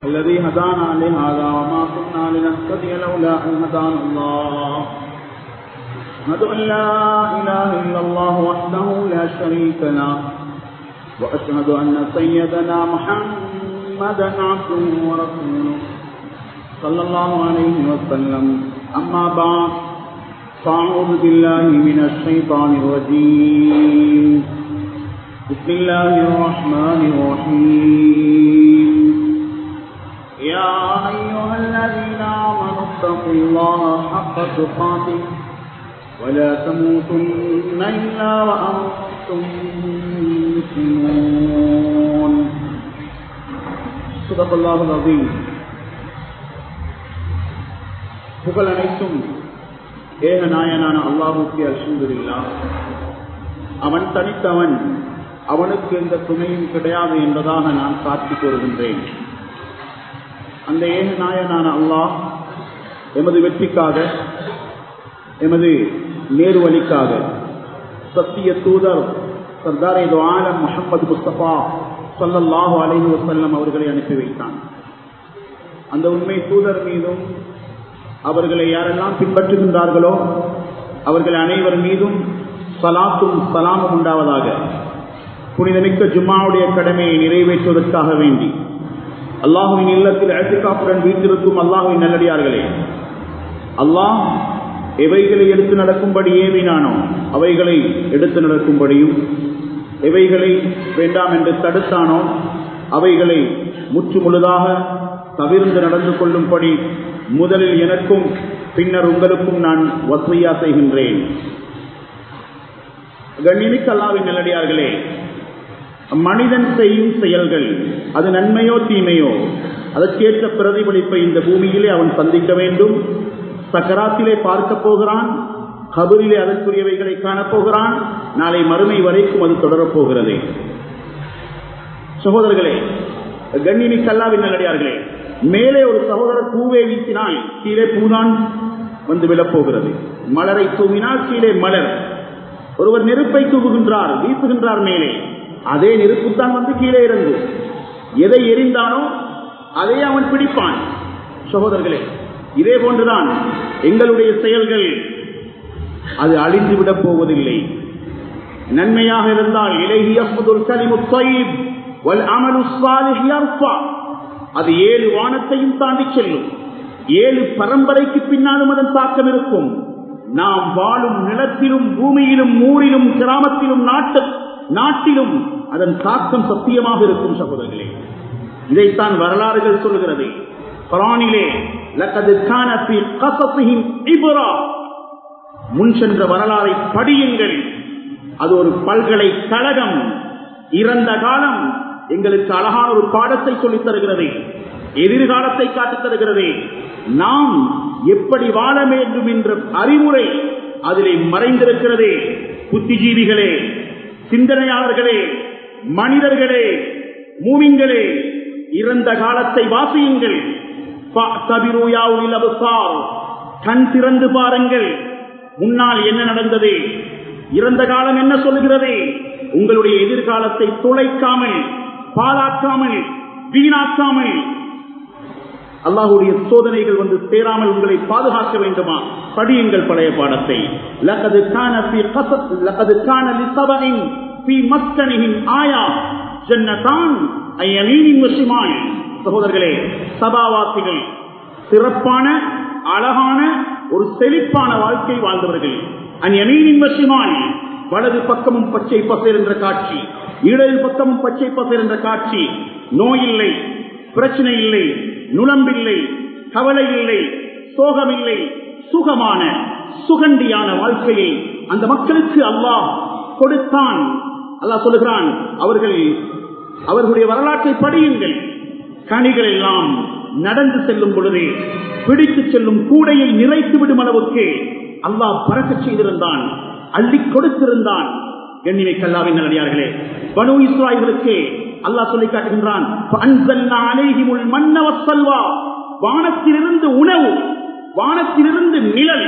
الذي هدانا لهذا وما كنا لنهتدي لولا أن هدانا الله أشهد أن لا إله إلا الله وحده لا شريك له وأشهد أن سيدنا محمدا عبده ورسوله صلى الله عليه وسلم أما بعد فأعوذ بالله من الشيطان الرجيم بسم الله الرحمن الرحيم يا أيها الذين آمنوا اتقوا الله حق تقاته ولا تموتن إلا وأنتم مسلمون صدق الله العظيم புகழ் அனைத்தும் ஏக நாயனான அல்லாஹுக்கு அல்ஹம்துலில்லா அவன் தனித்தவன் அவனுக்கு எந்த துணையும் கிடையாது என்பதாக நான் சாட்சி கூறுகின்றேன் அந்த ஏக நாயனான அல்லாஹ் எமது வெற்றிக்காக எமது நேர்வழிக்காக சத்திய தூதர் சர்தார் ஆலம் முகமது முஸ்தபா சொல்லல்லாஹு அலைஹி வசல்லம் அவர்களை அனுப்பி வைத்தான் அந்த உண்மை தூதர் மீதும் அவர்களை யாரெல்லாம் பின்பற்றுகின்றார்களோ அவர்கள் அனைவர் மீதும் சலாத்தும் சலாமும் உண்டாவதாக புனிதமிக்க ஜும்மாவுடைய கடமையை நிறைவேற்றுவதற்காக வேண்டி அல்லாஹுவின் இல்லத்தில் அழைத்துக்காப்புடன் வீட்டிருக்கும் அல்லாஹுவின் நல்லடியார்களே அல்லாஹ் எவைகளை எடுத்து நடக்கும்படி ஏவினானோ அவைகளை எடுத்து நடக்கும்படியும் எவைகளை வேண்டாம் என்று தடுத்தானோ அவைகளை முற்று முழுதாக தவிர்ந்து நடந்து கொள்ளும்படி முதலில் எனக்கும் பின்னர் உங்களுக்கும் நான் வசையா செய்கின்றேன் கண்ணிமிக்க அல்லாவின் நல்லடியார்களே மனிதன் செய்யும் செயல்கள் அது நன்மையோ தீமையோ அதற்கேற்ற பிரதிபலிப்பை இந்த பூமியிலே அவன் சந்திக்க வேண்டும் சக்கராத்திலே பார்க்க போகிறான் கபரிலே அதற்குரியவைகளை காணப்போகிறான் நாளை மறுமை வரைக்கும் அது தொடரப்போகிறது சகோதரர்களே கண்ணினி கல்லாவின் நல்லடியார்களே மேலே ஒரு சகோதரர் பூவே வீசினால் கீழே பூதான் வந்து விழப்போகிறது மலரை தூவினால் கீழே மலர் ஒருவர் நெருப்பை தூவுகின்றார் வீசுகின்றார் மேலே அதே நெருப்புத்தான் வந்து கீழே இறங்கு எதை எரிந்தானோ அதை அவன் பிடிப்பான் சகோதரர்களே இதே போன்றுதான் எங்களுடைய செயல்கள் அது அழிந்து விடப் போவதில்லை நன்மையாக இருந்தால் அது ஏழு வானத்தையும் தாண்டி செல்லும் ஏழு பரம்பரைக்கு பின்னாலும் அதன் தாக்கம் இருக்கும் நாம் வாழும் நிலத்திலும் பூமியிலும் ஊரிலும் கிராமத்திலும் நாட்டு நாட்டிலும் அதன் தாக்கம் சத்தியமாக இருக்கும் சகோதரர்களே இதைத்தான் வரலாறுகள் சொல்கிறது குரானிலே முன் சென்ற வரலாறை படியுங்கள் அது ஒரு பல்கலைக்கழகம் இறந்த காலம் எங்களுக்கு அழகான ஒரு பாடத்தை சொல்லித் தருகிறது எதிர்காலத்தை காட்டித் தருகிறது நாம் எப்படி வாழ வேண்டும் என்ற அறிவுரை அதிலே மறைந்திருக்கிறது புத்திஜீவிகளே சிந்தனையாளர்களே மனிதர்களே மூவிங்களே இறந்த காலத்தை வாசியுங்கள் கண் திறந்து பாருங்கள் முன்னால் என்ன நடந்தது இறந்த காலம் என்ன சொல்லுகிறது உங்களுடைய எதிர்காலத்தை துளைக்காமல் பாலாக்காமல் வீணாக்காமல் அல்லாஹுடைய சோதனைகள் வந்து சேராமல் உங்களை பாதுகாக்க வேண்டுமா படியுங்கள் பழைய பாடத்தை லக்கது கான லக்கது கான லிசபனின் பி மஸ்கனின் ஆயா ஜன்னதான் ஐயமீனின் வசிமான் சகோதரர்களே சபாவாசிகள் சிறப்பான அழகான ஒரு செழிப்பான வாழ்க்கை வாழ்ந்தவர்கள் அந்நியமீனின் வசிமான் வலது பக்கமும் பச்சை பசேர் என்ற காட்சி இடது பக்கமும் பச்சை பசேர் என்ற காட்சி நோய் இல்லை பிரச்சனை இல்லை நுழம்பில்லை கவலை இல்லை சோகமில்லை சுகமான சுகண்டியான வாழ்க்கையை அந்த மக்களுக்கு அல்லாஹ் கொடுத்தான் அல்லாஹ் சொல்லுகிறான் அவர்கள் அவர்களுடைய வரலாற்றை படியுங்கள் கனிகள் எல்லாம் நடந்து செல்லும் பொழுது பிடித்து செல்லும் கூடையை நிறைத்து விடும் அளவுக்கு அல்லாஹ் பறக்க செய்திருந்தான் அள்ளி கொடுத்திருந்தான் எண்ணிமை கல்லாவின் நல்லடியார்களே பனு இஸ்ராயர்களுக்கு அல்லாஹ் சொல்லி காட்டுகின்றான் வானத்திலிருந்து உணவு வானத்திலிருந்து நிழல்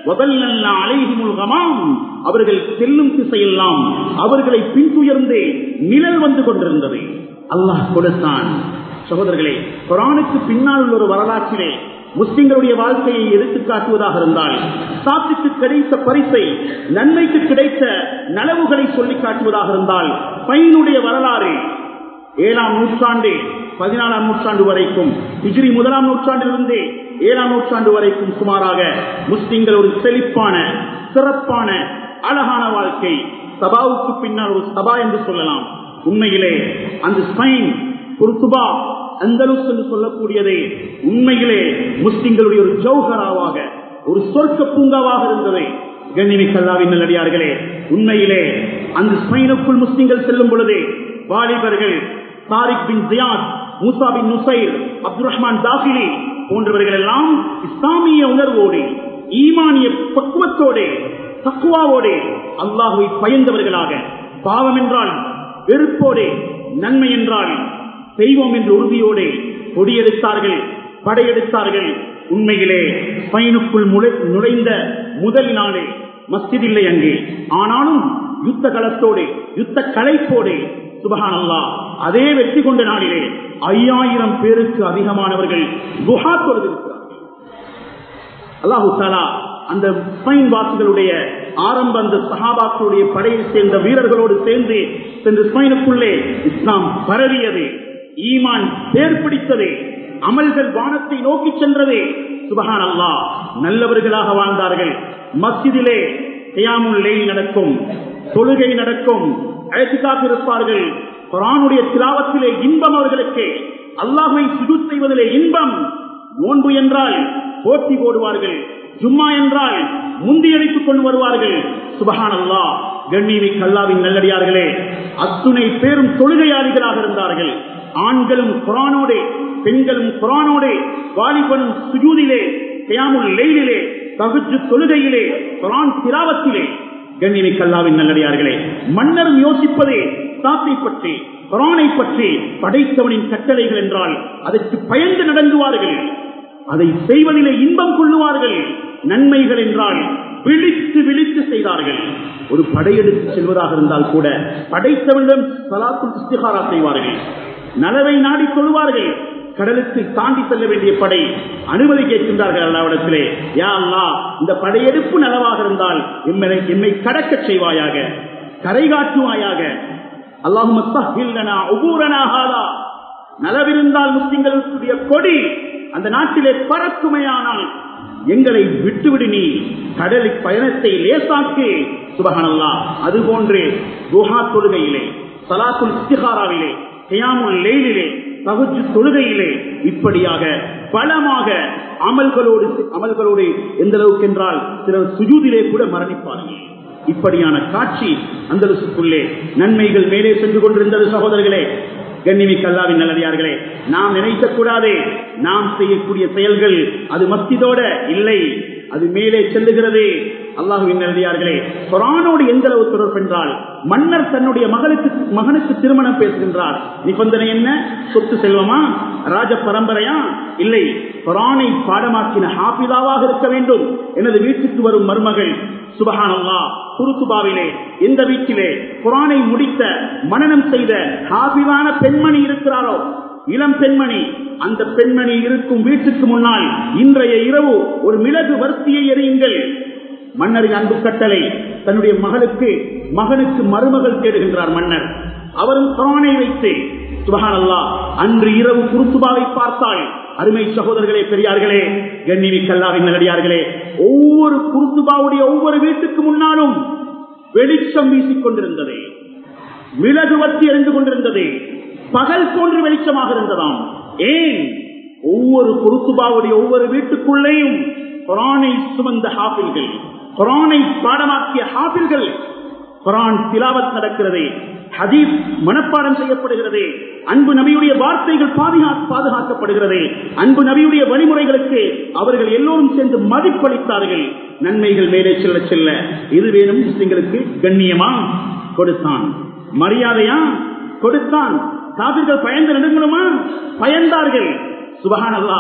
அவர்கள் செல்லும் திசையெல்லாம் அவர்களை பின்துயர்ந்து நிழல் வந்து கொண்டிருந்தது அல்லாஹ் கொடுத்தான் சகோதரர்களே குரானுக்கு பின்னால் உள்ள ஒரு வரலாற்றிலே முஸ்லிம்களுடைய வாழ்க்கையை எடுத்து காட்டுவதாக இருந்தால் சாத்துக்கு கிடைத்த பரிசை நன்மைக்கு கிடைத்த நலவுகளை சொல்லி காட்டுவதாக இருந்தால் பையனுடைய வரலாறு ஏழாம் நூற்றாண்டு பதினாலாம் நூற்றாண்டு வரைக்கும் ஹிஜ்ரி முதலாம் நூற்றாண்டிலிருந்து ஏழாம் நூற்றாண்டு வரைக்கும் சுமாராக முஸ்லிம்கள் ஒரு செழிப்பான சிறப்பான அழகான வாழ்க்கை சபாவுக்கு பின்னால் ஒரு சபா என்று சொல்லலாம் உண்மையிலே அந்த ஸ்பைன் குர்துபா அந்தலுஸ் என்று சொல்லக்கூடியதே உண்மையிலே முஸ்லிம்களுடைய ஒரு ஜௌஹராவாக ஒரு சொர்க்க பூங்காவாக இருந்தது கண்ணிமி கல்லாவின் நல்லடியார்களே உண்மையிலே அந்த ஸ்பெயினுக்குள் முஸ்லிம்கள் செல்லும் பொழுது வாலிபர்கள் Tariq bin Ziyad Musa bin Nusair Abdul Rahman Tasili போன்றவர்கள் எல்லாம் இஸ்லாமிய உணர்வோடு ஈமானிய பக்குவத்தோடு தக்குவாவோடு அல்லாஹுவை பயந்தவர்களாக பாவம் என்றால் வெறுப்போடு நன்மை என்றால் செய்வோம் என்ற உறுதியோடு கொடியெடுத்தார்கள் படையெடுத்தார்கள் உண்மையிலே பயனுக்குள் நுழைந்த முதல் நாளே மஸ்ஜித் இல்லை அங்கே ஆனாலும் யுத்த களத்தோடு யுத்த கலைப்போடு சுபகான் அல்லா அதே வெற்றி கொண்ட நாளிலே ஐயாயிரம் பேருக்கு அதிகமானவர்கள் குஹா தொழுதிருக்கிறார்கள் அல்லாஹு தாலா அந்த ஸ்பைன் வாசிகளுடைய ஆரம்ப அந்த சஹாபாக்களுடைய படையில் சேர்ந்த வீரர்களோடு சேர்ந்து சென்று ஸ்பைனுக்குள்ளே இஸ்லாம் பரவியது ஈமான் பேர் பிடித்தது அமல்கள் வானத்தை நோக்கி சென்றது சுபஹான் அல்லா நல்லவர்களாக வாழ்ந்தார்கள் மஸ்ஜிதிலே செய்யாமுல்லை நடக்கும் தொழுகை நடக்கும் அழைத்துக்காக இருப்பார்கள் குரானுடைய திலாவத்திலே இன்பம் அவர்களுக்கு அல்லாஹை சுடு செய்வதிலே இன்பம் நோன்பு என்றால் போட்டி போடுவார்கள் ஜும்மா என்றால் முந்தியடித்துக் கொண்டு வருவார்கள் சுபஹான் அல்லா கண்ணியமை கல்லாவின் நல்லடியார்களே அத்துணை பேரும் தொழுகையாளிகளாக இருந்தார்கள் ஆண்களும் குரானோடு பெண்களும் குரானோடு வாலிபனும் சுஜூதிலே கயாமுல் லெயிலே தகுச்சு தொழுகையிலே குரான் திலாவத்திலே கண்ணியமை கல்லாவின் நல்லடியார்களே மன்னரும் யோசிப்பதே சாத்தை பற்றி குரானை பற்றி படைத்தவனின் கட்டளைகள் என்றால் அதற்கு பயந்து நடந்துவார்கள் அதை செய்வதிலே இன்பம் கொள்ளுவார்கள் நன்மைகள் என்றால் விழித்து விழித்து செய்தார்கள் ஒரு படையெடுத்து செல்வதாக இருந்தால் கூட படைத்தவனிடம் சலாத்துல் இஸ்திகாரா செய்வார்கள் நலவை நாடி சொல்வார்கள் கடலுக்கு தாண்டி செல்ல வேண்டிய படை அனுமதி கேட்கின்றார்கள் அல்லாவிடத்திலே யா அல்லா இந்த படையெடுப்பு நலவாக இருந்தால் எம்மை எம்மை கடக்க செய்வாயாக கரை காட்டுவாயாக அல்லாஹுமத்தா நலவிருந்தால் முஸ்லிம்களுடைய கொடி அந்த நாட்டிலே பறக்குமையானால் எங்களை விட்டுவிடு நீ கடலில் பயணத்தை லேசாக்கு சுபகனல்லா அதுபோன்று குஹா தொழுகையிலே சலாத்துல் இஸ்திகாராவிலே கியாமுல் லேலிலே தகுச்சு தொழுகையிலே இப்படியாக பலமாக அமல்களோடு அமல்களோடு எந்த அளவுக்கு என்றால் சிலர் சுஜூதிலே கூட மரணிப்பார்கள் இப்படியான காட்சி அந்தலுக்குள்ளே நன்மைகள் மேலே சென்று கொண்டிருந்தது சகோதரர்களே கண்ணிமி கல்லாவின் நல்லடியார்களே நாம் நினைக்க கூடாதே நாம் செய்யக்கூடிய செயல்கள் அது மஸ்திதோட இல்லை அது மேலே செல்லுகிறது அல்லாஹுவின் நல்லடியார்களே குரானோடு எந்த அளவு தொடர்பு என்றால் மன்னர் தன்னுடைய மகளுக்கு மகனுக்கு திருமணம் பேசுகின்றார் நிபந்தனை என்ன சொத்து செல்வமா ராஜ பரம்பரையா இல்லை குரானை பாடமாக்கின ஹாபிதாவாக இருக்க வேண்டும் எனது வீட்டுக்கு வரும் மருமகள் சுபஹானல்லா குருத்துபாவிலே இந்த வீட்டிலே குரானை முடித்த மனநம் செய்த ஹாபிதான பெண்மணி இருக்கிறாரோ இளம் பெண்மணி அந்த பெண்மணி இருக்கும் வீட்டுக்கு முன்னால் இன்றைய இரவு ஒரு மிளகு வர்த்தியை எறியுங்கள் மன்னரின் அன்பு கட்டளை தன்னுடைய மகளுக்கு மகனுக்கு மருமகள் தேடுகின்றார் மன்னர் அவரும் குரானை வைத்து சுபஹான் அல்லா அன்று இரவு குருத்துபாவை பார்த்தால் அருமை சகோதரர்களே பெரியார்களே கண்ணிமி கல்லாவின் நல்லடியார்களே ஒவ்வொரு குருத்துபாவுடைய ஒவ்வொரு வீட்டுக்கு முன்னாலும் வெளிச்சம் வீசிக் கொண்டிருந்தது மிளகு வத்தி எறிந்து கொண்டிருந்தது பகல் போன்று வெளிச்சமாக இருந்ததாம் ஏன் ஒவ்வொரு குருத்துபாவுடைய ஒவ்வொரு வீட்டுக்குள்ளேயும் குரானை சுமந்த ஹாபில்கள் குரானை பாடமாக்கிய ஹாபில்கள் குரான் திலாவத் நடக்கிறது ஹதீப் மனப்பாடம் செய்யப்படுகிறது அன்பு நபியுடைய வார்த்தைகள் பாதுகாக்கப்படுகிறது அன்பு நபியுடைய வழிமுறைகளுக்கு அவர்கள் எல்லோரும் சேர்ந்து மதிப்பளித்தார்கள் நன்மைகள் மேலே செல்ல செல்ல இது வேணும் முஸ்லிம்களுக்கு கண்ணியமா கொடுத்தான் மரியாதையா கொடுத்தான் காவிர்கள் பயந்து நடுங்கணுமா பயந்தார்கள் சுபகான் அல்லா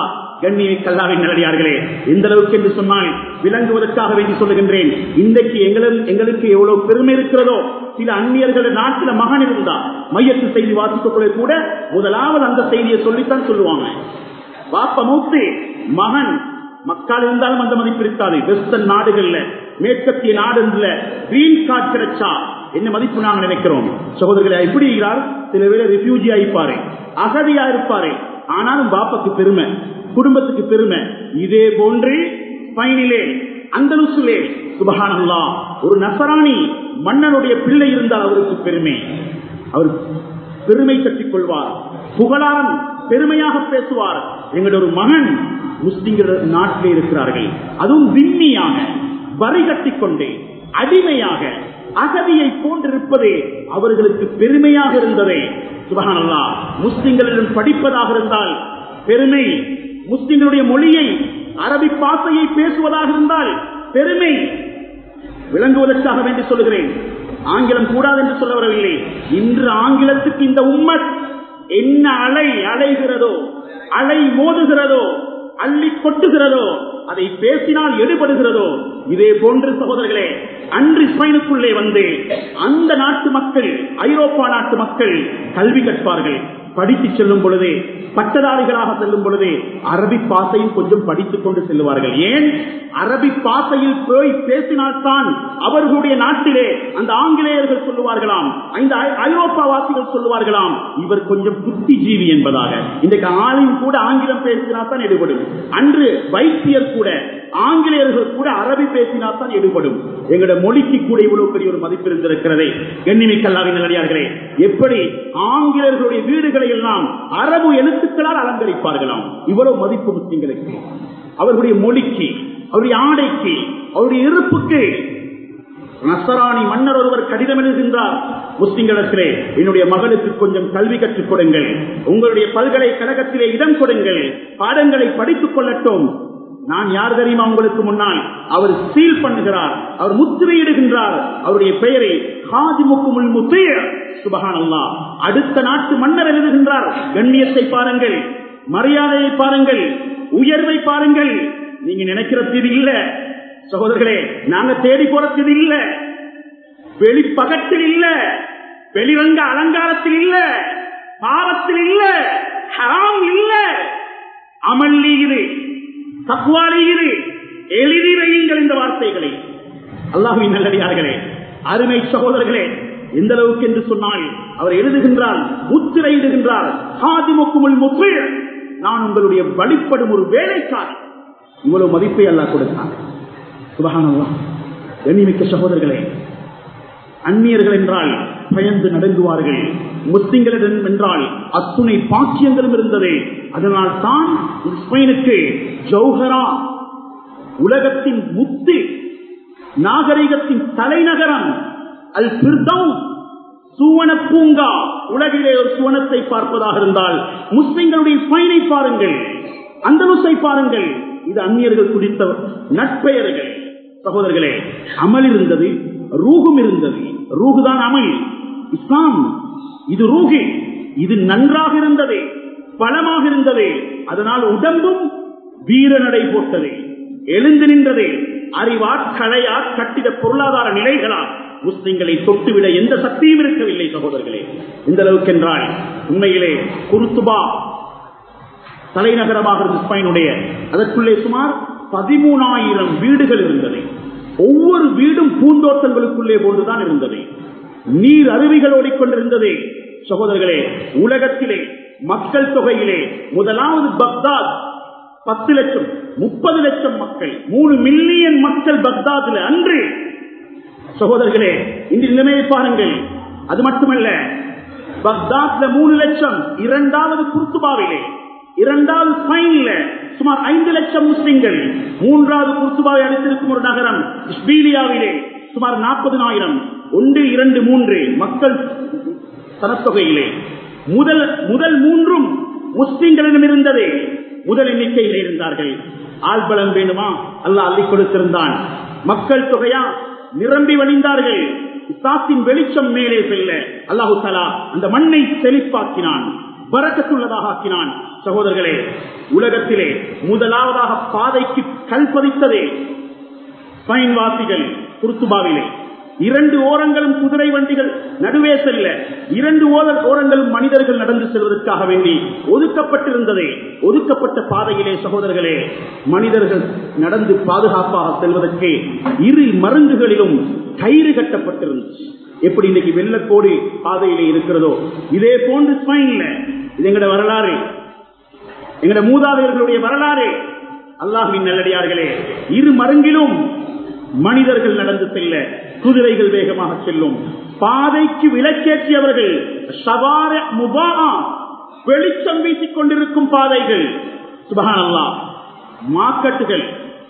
கண்ணியை கல்லாவின் நல்லடியார்களே எந்த அளவுக்கு என்று சொன்னால் விளங்குவதற்காக வேண்டி சொல்லுகின்றேன் இன்றைக்கு எங்களும் எங்களுக்கு எவ்வளவு பெருமை இருக்கிறதோ சில அந்நியர்கள் நாட்டில் மகன் இருந்தா மையத்து செய்தி வாசிக்கக்கூடிய கூட முதலாவது அந்த செய்தியை சொல்லித்தான் சொல்லுவாங்க வாப்ப மூத்து மகன் மக்கள் இருந்தாலும் அந்த மதிப்பு இருக்காது வெஸ்டர்ன் நாடுகள்ல மேற்கத்திய நாடுல கிரீன் கார்டு கிடைச்சா என்ன மதிப்பு நாங்க நினைக்கிறோம் சகோதரர்களை எப்படி இருக்கிறார் சில வேளை ரெஃப்யூஜி ஆயிப்பாரு அகதியா இருப்பாரு ஆனாலும் பாப்பாக்கு பெருமை குடும்பத்துக்கு பெருமை இதே போன்று பயனிலே அந்தலுசிலே சுபகானல்லா ஒரு நசராணி மன்னனுடைய பிள்ளை இருந்தால் அவருக்கு பெருமை அவர் பெருமை கட்டிக் கொள்வார் புகழாரம் பெருமையாக பேசுவார் எங்களுடைய ஒரு மகன் முஸ்லிம்கள் நாட்டிலே இருக்கிறார்கள் அதுவும் விண்ணியாக வரி கட்டிக் கொண்டே அடிமையாக அகதியை போன்றிருப்பதே அவர்களுக்கு பெருமையாக இருந்ததே சுபகானல்லா முஸ்லிம்களிடம் படிப்பதாக இருந்தால் பெருமை முஸ்லிம்களுடைய மொழியை அரபி பாசையை பேசுவதாக இருந்தால் பெருமை விளங்குவதற்காக வேண்டி சொல்லுகிறேன் ஆங்கிலம் கூடாது என்று சொல்ல வரவில்லை இன்று ஆங்கிலத்துக்கு இந்த உம்மத் என்ன அலை அலைகிறதோ அலை மோதுகிறதோ அள்ளி கொட்டுகிறதோ அதை பேசினால் எடுபடுகிறதோ இதே போன்று சகோதரர்களே அன்று ஸ்பெயினுக்குள்ளே வந்து அந்த நாட்டு மக்கள் ஐரோப்பா நாட்டு மக்கள் கல்வி கற்பார்கள் படித்து செல்லும் பொழுதே பட்டதாரிகளாக செல்லும் பொழுதே அரபி பாசையும் கொஞ்சம் படித்துக் கொண்டு செல்வார்கள் ஏன் அரபி பாசையில் போய் பேசினால்தான் அவர்களுடைய நாட்டிலே அந்த ஆங்கிலேயர்கள் சொல்லுவார்களாம் இந்த ஐரோப்பா வாசிகள் சொல்லுவார்களாம் இவர் கொஞ்சம் புத்திஜீவி என்பதாக இன்றைக்கு ஆளையும் கூட ஆங்கிலம் பேசினால்தான் எடுபடும் அன்று வைத்தியர் கூட ஆங்கிலேயர்கள் கூட அரபி பேசினால்தான் எடுபடும் எங்களுடைய மொழிக்கு கூட இவ்வளவு பெரிய ஒரு மதிப்பு இருந்திருக்கிறதே எண்ணிமிக்கல்லாவின் நல்லடியார்களே எப்படி ஆங்கிலேயர்களுடைய வீடுகளை எல்லாம் அரபு எழுத்துக்களால் அலங்கரிப்பார்களாம் இவ்வளவு மதிப்பு முஸ்லிம்களுக்கு அவர்களுடைய மொழிக்கு அவருடைய ஆடைக்கு அவருடைய இருப்புக்கு நசராணி மன்னர் ஒருவர் கடிதம் எழுதுகின்றார் முஸ்லிம்களிடத்திலே என்னுடைய மகளுக்கு கொஞ்சம் கல்வி கற்றுக் கொடுங்கள் உங்களுடைய பல்கலைக்கழகத்திலே இடம் கொடுங்கள் பாடங்களை படித்துக் கொள்ளட்டும் நான் யார் தெரியுமா உங்களுக்கு முன்னால் அவர் சீல் பண்ணுகிறார் அவர் முத்திரையிடுகின்றார் அவருடைய பெயரை ஹாதிமுக்குமுல் முத்தைய சுபகான் அல்லா அடுத்த நாட்டு மன்னர் எழுதுகின்றார் கண்ணியத்தை பாருங்கள் மரியாதையை பாருங்கள் உயர்வை பாருங்கள் நீங்க நினைக்கிறது இது இல்ல சகோதரர்களே நாங்க தேடி போறது இது இல்ல வெளிப்பகத்தில் இல்ல வெளிரங்க அலங்காரத்தில் இல்ல பாவத்தில் இல்ல ஹராம் இல்ல அமல் இது தக்குவாலியிரு எழுதி வையுங்கள் இந்த வார்த்தைகளை அல்லாஹின் நல்லடியார்களே அருமை சகோதரர்களே எந்த அளவுக்கு என்று சொன்னால் அவர் எழுதுகின்றார் முத்திரையிடுகின்றார் சாதிமுக்குமுள் முத்து நான் உங்களுடைய வழிபடும் ஒரு வேலைக்காரன் இவ்வளவு மதிப்பை அல்லா கொடுத்தார் சுபகானல்லா எண்ணிமிக்க சகோதரர்களே அந்நியர்கள் என்றால் பயந்து நடுங்குவார்கள் முஸ்லிம்களிடம் என்றால் அத்துணை பாக்கியங்களும் இருந்தது அதனால் தான் ஸ்பெயினுக்கு ஜௌஹரா உலகத்தின் முத்து நாகரிகத்தின் தலைநகரம் அல் பிர்தம் சுவன பூங்கா உலகிலே ஒரு சுவனத்தை பார்ப்பதாக இருந்தால் முஸ்லிம்களுடைய ஸ்பெயினை பாருங்கள் அந்தலுசை பாருங்கள் இது அந்நியர்கள் குடித்த நட்பெயர்கள் சகோதரர்களே அமல் இருந்தது ரூகும் இருந்தது ரூகுதான் அமல் இஸ்லாம் இது ரூகு இது நன்றாக இருந்தது பலமாக இருந்தது அதனால் உடம்பும் வீர நடை போட்டது எழுந்து நின்றது அறிவா கலையா கட்டிட பொருளாதார நிலைகளா முஸ்லிம்களை தொட்டுவிட எந்த சக்தியும் இருக்கவில்லை சகோதரர்களே இந்த அளவுக்கு என்றால் உண்மையிலே குருத்துபா தலைநகரமாக இருந்த ஸ்பெயினுடைய அதற்குள்ளே சுமார் பதிமூணாயிரம் வீடுகள் இருந்தது ஒவ்வொரு வீடும் பூந்தோட்டங்களுக்குள்ளே போன்றுதான் இருந்தது நீர் அருவிகள் ஓடிக்கொண்டிருந்தது சகோதரர்களே உலகத்திலே மக்கள் தொகையிலே முதலாவது பக்தாத் பத்து லட்சம் முப்பது லட்சம் மக்கள் மூணு மில்லியன் மக்கள் பக்தாதுல அன்று சகோதரர்களே இந்த நிலைமையை பாருங்கள் அது மட்டுமல்ல பக்தாத்ல மூணு லட்சம் இரண்டாவது குர்துபாவிலே இரண்டாவது ஸ்பெயின்ல சுமார் ஐந்து லட்சம் முஸ்லிம்கள் மூன்றாவது குர்துபாவை அளித்திருக்கும் ஒரு நகரம் இஸ்பீலியாவிலே சுமார் நாற்பதுனாயிரம் ஒன்று இரண்டு மூன்று மக்கள் சனத்தொகையிலே முதல் முதல் மூன்றும் முஸ்லிம்களிடம் இருந்தது முதல் எண்ணிக்கையில் இருந்தார்கள் ஆள்பலம் வேண்டுமா அல்ல அள்ளி கொடுத்திருந்தான் மக்கள் தொகையா நிரம்பி வழிந்தார்கள் இஸ்லாத்தின் வெளிச்சம் மேலே செல்ல அல்லாஹு தலா அந்த மண்ணை செழிப்பாக்கினான் வரக்கத்துள்ளதாக ஆக்கினான் சகோதரர்களே உலகத்திலே முதலாவதாக பாதைக்கு கல்பதித்ததே ஸ்பைன்வாசிகள் குருத்துபாவிலே இரண்டு ஓரங்களும் குதிரை வண்டிகள் நடுவே செல்ல இரண்டு ஓர ஓரங்களும் மனிதர்கள் நடந்து செல்வதற்காக வேண்டி ஒதுக்கப்பட்டிருந்ததே ஒதுக்கப்பட்ட பாதையிலே சகோதரர்களே மனிதர்கள் நடந்து பாதுகாப்பாக செல்வதற்கு இரு மருந்துகளிலும் கயிறு கட்டப்பட்டிருந்துச்சு எப்படி இன்னைக்கு வெள்ளக்கோடு பாதையிலே இருக்கிறதோ இதே போன்று ஸ்பைன்ல இது எங்கட வரலாறு எங்கட மூதாதையர்களுடைய வரலாறு அல்லாஹின் நல்லடியார்களே இரு மருங்கிலும் மனிதர்கள் நடந்து செல்ல குதிரைகள் வேகமாக செல்லும் பாதைக்கு விலக்கேற்றியவர்கள் சவார முபாமா வெளிச்சம் வீசிக் கொண்டிருக்கும் பாதைகள் சுபகானல்லா மார்க்கெட்டுகள்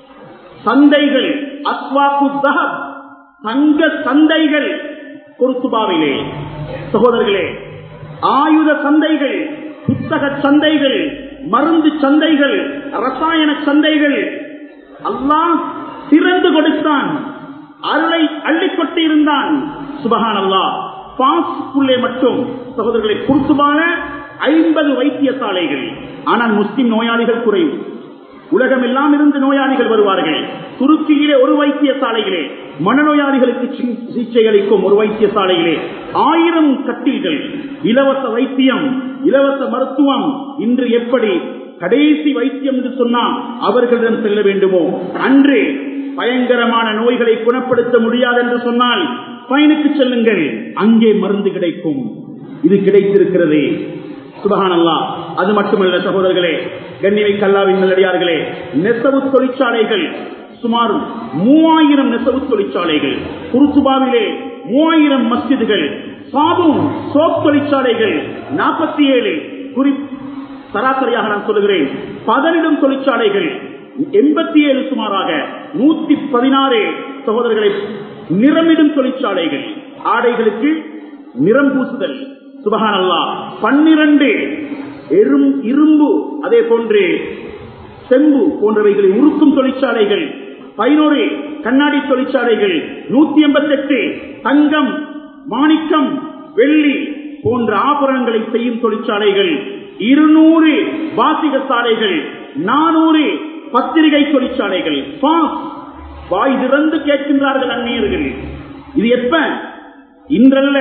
சந்தைகள் அஸ்வாக்கு தஹப் தங்க சந்தைகள் குருத்துபாவிலே சகோதரர்களே ஆயுத சந்தைகள் புத்தக சந்தைகள் மருந்து சந்தைகள் ரசாயன சந்தைகள் அல்லாஹ் திறந்து கொடுத்தான் அருளை அள்ளிக்கொண்டு இருந்தான் சுபகான் அல்லா பாஸ்க்குள்ளே மட்டும் சகோதரர்களை குருத்துமான ஐம்பது வைத்தியசாலைகள் ஆனால் முஸ்லிம் நோயாளிகள் குறைவு உலகம் எல்லாம் இருந்து நோயாளிகள் வருவார்கள் துருக்கியிலே ஒரு வைத்தியசாலையிலே மனநோயாளிகளுக்கு சிகிச்சை அளிக்கும் ஒரு வைத்தியசாலையிலே ஆயிரம் கட்டில்கள் இலவச வைத்தியம் இலவச மருத்துவம் இன்று எப்படி கடைசி வைத்தியம் என்று சொன்னால் அவர்களிடம் செல்ல வேண்டுமோ அன்று பயங்கரமான நோய்களை குணப்படுத்த முடியாது என்று சொன்னால் பயனுக்கு செல்லுங்கள் அங்கே மருந்து கிடைக்கும் இது கிடைத்திருக்கிறது சுபகானல்லா அது மட்டுமல்ல சகோதரர்களே கண்ணிவை கல்லாவின் நல்லடியார்களே நெசவு தொழிற்சாலைகள் சுமார் மூவாயிரம் நெசவு தொழிற்சாலைகள் குருசுபாவிலே மூவாயிரம் மஸ்ஜிதுகள் சாபும் சோப் தொழிற்சாலைகள் நாற்பத்தி ஏழு குறி சராசரியாக நான் சொல்லுகிறேன் பதினிடம் தொழிற்சாலைகள் எண்பத்தி ஏழு சுமாராக நூத்தி பதினாறு சகோதரர்களை நிறமிடும் தொழிற்சாலைகள் ஆடைகளுக்கு நிறம் பூசுதல் சுபகான் அல்லா பன்னிரண்டு எறும் இரும்பு அதே போன்று செம்பு போன்றவைகளை உருக்கும் தொழிற்சாலைகள் பதினோரு கண்ணாடி தொழிற்சாலைகள் நூத்தி எண்பத்தி எட்டு தங்கம் மாணிக்கம் வெள்ளி போன்ற ஆபரணங்களை செய்யும் தொழிற்சாலைகள் இருநூறு வாசிக சாலைகள் நானூறு பத்திரிகை தொழிற்சாலைகள் வாய் திறந்து கேட்கின்றார்கள் அந்நியர்கள் இது எப்ப இன்றல்ல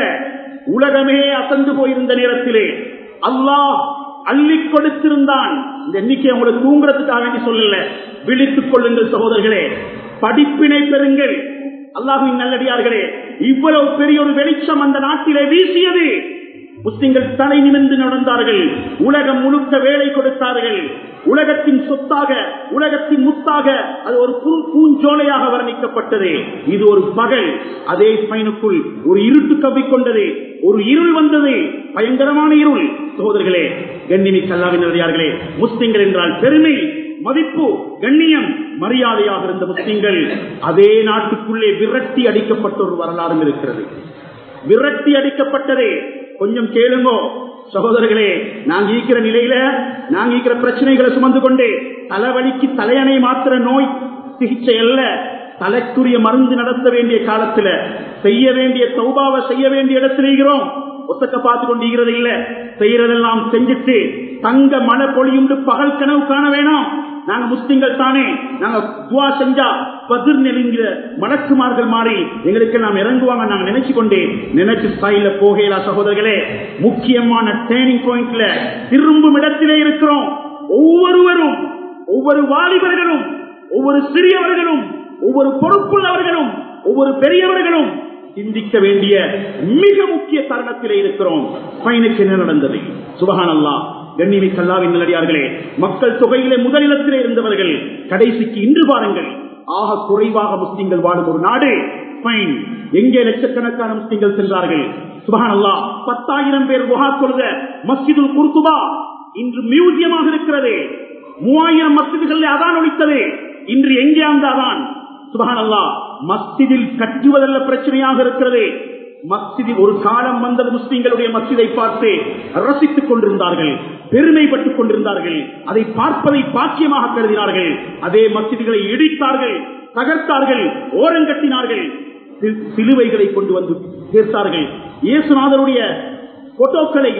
உலகமே அசந்து போயிருந்த நேரத்திலே அல்லாஹ் அள்ளி கொடுத்திருந்தான் இந்த எண்ணிக்கை உங்களுக்கு தூங்குறதுக்காக வேண்டி சொல்லல விழித்துக் கொள்ளுங்கள் சகோதரர்களே படிப்பினை பெறுங்கள் அல்லாஹின் நல்லடியார்களே இவ்வளவு பெரிய ஒரு வெளிச்சம் அந்த நாட்டிலே வீசியது முஸ்லிம்கள் தலை நிமிர்ந்து நடந்தார்கள் உலகம் முழுக்க வேலை கொடுத்தார்கள் உலகத்தின் சொத்தாக உலகத்தின் முத்தாக அது ஒரு பூஞ்சோலையாக வர்ணிக்கப்பட்டது இது ஒரு பகல் அதே பயனுக்குள் ஒரு இருட்டு கவ்விக்கொண்டது ஒரு இருள் வந்தது பயங்கரமான இருள் சகோதரர்களே கண்ணிமி கல்லாவினர்களே முஸ்லிம்கள் என்றால் பெருமை மதிப்பு கண்ணியம் மரியாதையாக இருந்த முஸ்லிம்கள் அதே நாட்டுக்குள்ளே விரட்டி அடிக்கப்பட்ட ஒரு வரலாறும் இருக்கிறது விரட்டி அடிக்கப்பட்டது கொஞ்சம் கேளுங்கோ சகோதரர்களே நாங்க இருக்கிற நிலையில நாங்க இருக்கிற பிரச்சனைகளை சுமந்து கொண்டு தலைவலிக்கு தலையணை மாத்திர நோய் சிகிச்சை அல்ல தலைக்குரிய மருந்து நடத்த வேண்டிய காலத்துல செய்ய வேண்டிய சௌபாவை செய்ய வேண்டிய இடத்துல இருக்கிறோம் ஒத்தக்க பார்த்து கொண்டிருக்கிறது இல்ல செய்யறதெல்லாம் செஞ்சுட்டு தங்க மழை பொழியுண்டு பகல் கனவு காண வேணாம் நாங்க முஸ்லிம்கள் தானே நாங்க துவா செஞ்சா பதிர் நெருங்கிற மலக்குமார்கள் மாறி எங்களுக்கு நாம் இறங்குவாங்க நாங்க நினைச்சு கொண்டே நினைச்சு ஸ்டைல போகலா சகோதரர்களே முக்கியமான டேர்னிங் பாயிண்ட்ல திரும்பும் இடத்திலே இருக்கிறோம் ஒவ்வொருவரும் ஒவ்வொரு வாலிபர்களும் ஒவ்வொரு சிறியவர்களும் ஒவ்வொரு பொறுப்புள்ளவர்களும் ஒவ்வொரு பெரியவர்களும் சிந்திக்க வேண்டிய மிக முக்கிய தருணத்திலே இருக்கிறோம் பயனுக்கு என்ன நடந்தது சுபகான் அல்லா கண்ணிமி கல்லாவின் நல்லடியார்களே மக்கள் தொகையிலே முதலிடத்திலே இருந்தவர்கள் கடைசிக்கு இன்று பாருங்கள் ஆக குறைவாக முஸ்லிம்கள் வாழும் ஒரு நாடு ஸ்பெயின் எங்கே லட்சக்கணக்கான முஸ்லிம்கள் சென்றார்கள் சுபகான் அல்லா பத்தாயிரம் பேர் குஹா தொழுத மஸ்ஜிதுல் குர்துபா இன்று மியூசியமாக இருக்கிறது மூவாயிரம் மஸ்ஜிதுகள் அதான் ஒழித்தது இன்று எங்கே அந்த அதான் சுபகான் அல்லா மஸ்ஜிதில் கட்டுவதல்ல பிரச்சனையாக இருக்கிறது மஸ்ஜிதில் ஒரு காலம் வந்தது முஸ்லிம்களுடைய மஸ்ஜிதை பார்த்து ரசித்துக் கொண்டிருந்தார்கள் பெருமைப்பட்டுக் கொண்டிருந்தார்கள் அதை பார்ப்பதை பாக்கியமாக கருதினார்கள் அதே மஸ்ஜிதுகளை இடித்தார்கள் தகர்த்தார்கள் ஓரங்கட்டினார்கள் சிலுவைகளை கொண்டு வந்து சேர்த்தார்கள் இயேசுநாதருடைய போட்டோக்களையும்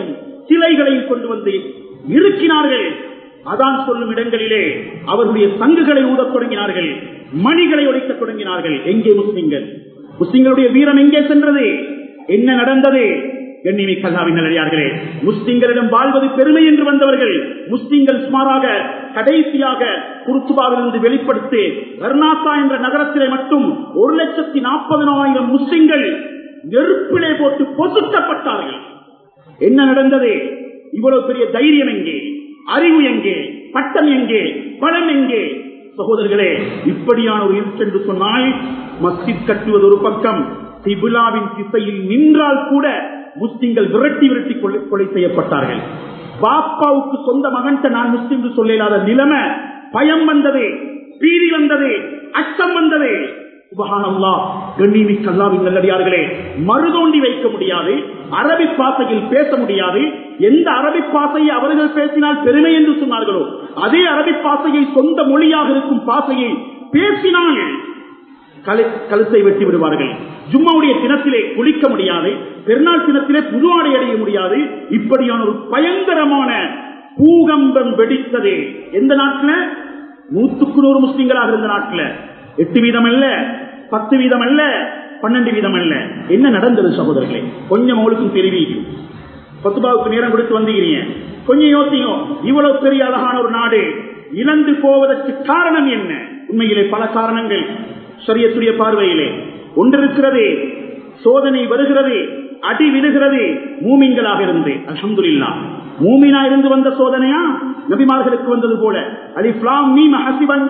சிலைகளையும் கொண்டு வந்து இருக்கினார்கள் அதான் சொல்லும் இடங்களிலே அவர்களுடைய சங்குகளை ஊதத் தொடங்கினார்கள் மணிகளை ஒழிக்கத் தொடங்கினார்கள் எங்கே முஸ்லிம்கள் முஸ்லிம்களுடைய வீரம் எங்கே சென்றது என்ன நடந்தது கண்ணிமி கல்லாவின் நல்லடியார்களே முஸ்லிம்களிடம் வாழ்வது பெருமை என்று வந்தவர்கள் முஸ்லிம்கள் சுமாராக கடைசியாக குருத்துபாவிலிருந்து வெளிப்படுத்தி கர்நாத்தா என்ற நகரத்திலே மட்டும் ஒரு லட்சத்தி நாற்பதனாயிரம் முஸ்லிம்கள் நெருப்பிலே போட்டு பொசுக்கப்பட்டார்கள் என்ன நடந்தது இவ்வளவு பெரிய தைரியம் எங்கே அறிவு எங்கே பட்டம் எங்கே பலம் எங்கே சகோதரர்களே இப்படியான ஒரு என்று சொன்னால் மஸ்ஜித் கட்டுவது ஒரு பக்கம் திபுலாவின் திசையில் நின்றால் கூட முஸ்லிம்கள் விரட்டி விரட்டி கொலை கொலை செய்யப்பட்டார்கள் பாப்பாவுக்கு சொந்த மகன்கிட்ட நான் முஸ்லிம் என்று சொல்லலாத நிலைமை பயம் வந்தது பீதி வந்தது அச்சம் வந்தது சுபஹானல்லா கண்ணிமி கல்லாவின் நல்லடியார்களே மறுதோண்டி வைக்க முடியாது அரபி பாசையில் பேச முடியாது எந்த அரபி பாசையை அவர்கள் பேசினால் பெருமை என்று சொன்னார்களோ அதே அரபி பாசையை சொந்த மொழியாக இருக்கும் பாசையை பேசினால் கழுத்தை வெட்டி விடுவார்கள் ஜும்மாவுடைய தினத்திலே குளிக்க முடியாது பெருநாள் தினத்திலே புது ஆடை அடைய முடியாது இப்படியான ஒரு பயங்கரமான பூகம்பம் வெடித்தது எந்த நாட்டில் நூத்துக்கு நூறு முஸ்லிம்களாக இருந்த நாட்டில் எட்டு வீதம் அல்ல பத்து வீதம் அல்ல பன்னெண்டு வீதம் அல்ல என்ன நடந்தது சகோதரர்களே கொஞ்சம் அவளுக்கும் தெரிவிக்கும் பத்துபாவுக்கு நேரம் கொடுத்து வந்தீங்க கொஞ்சம் யோசிங்க இவ்வளவு பெரிய அழகான ஒரு நாடு இழந்து போவதற்கு காரணம் என்ன உண்மையிலே பல காரணங்கள் சரியத்துடைய பார்வையிலே ஒன்றிருக்கிறது சோதனை வருகிறது அடி விழுகிறது மூமின்களாக இருந்து அலமதுல்லா மூமினா இருந்து வந்த சோதனையா நபிமார்களுக்கு வந்தது போல அலிப்லாம் மீம் ஹசிபன்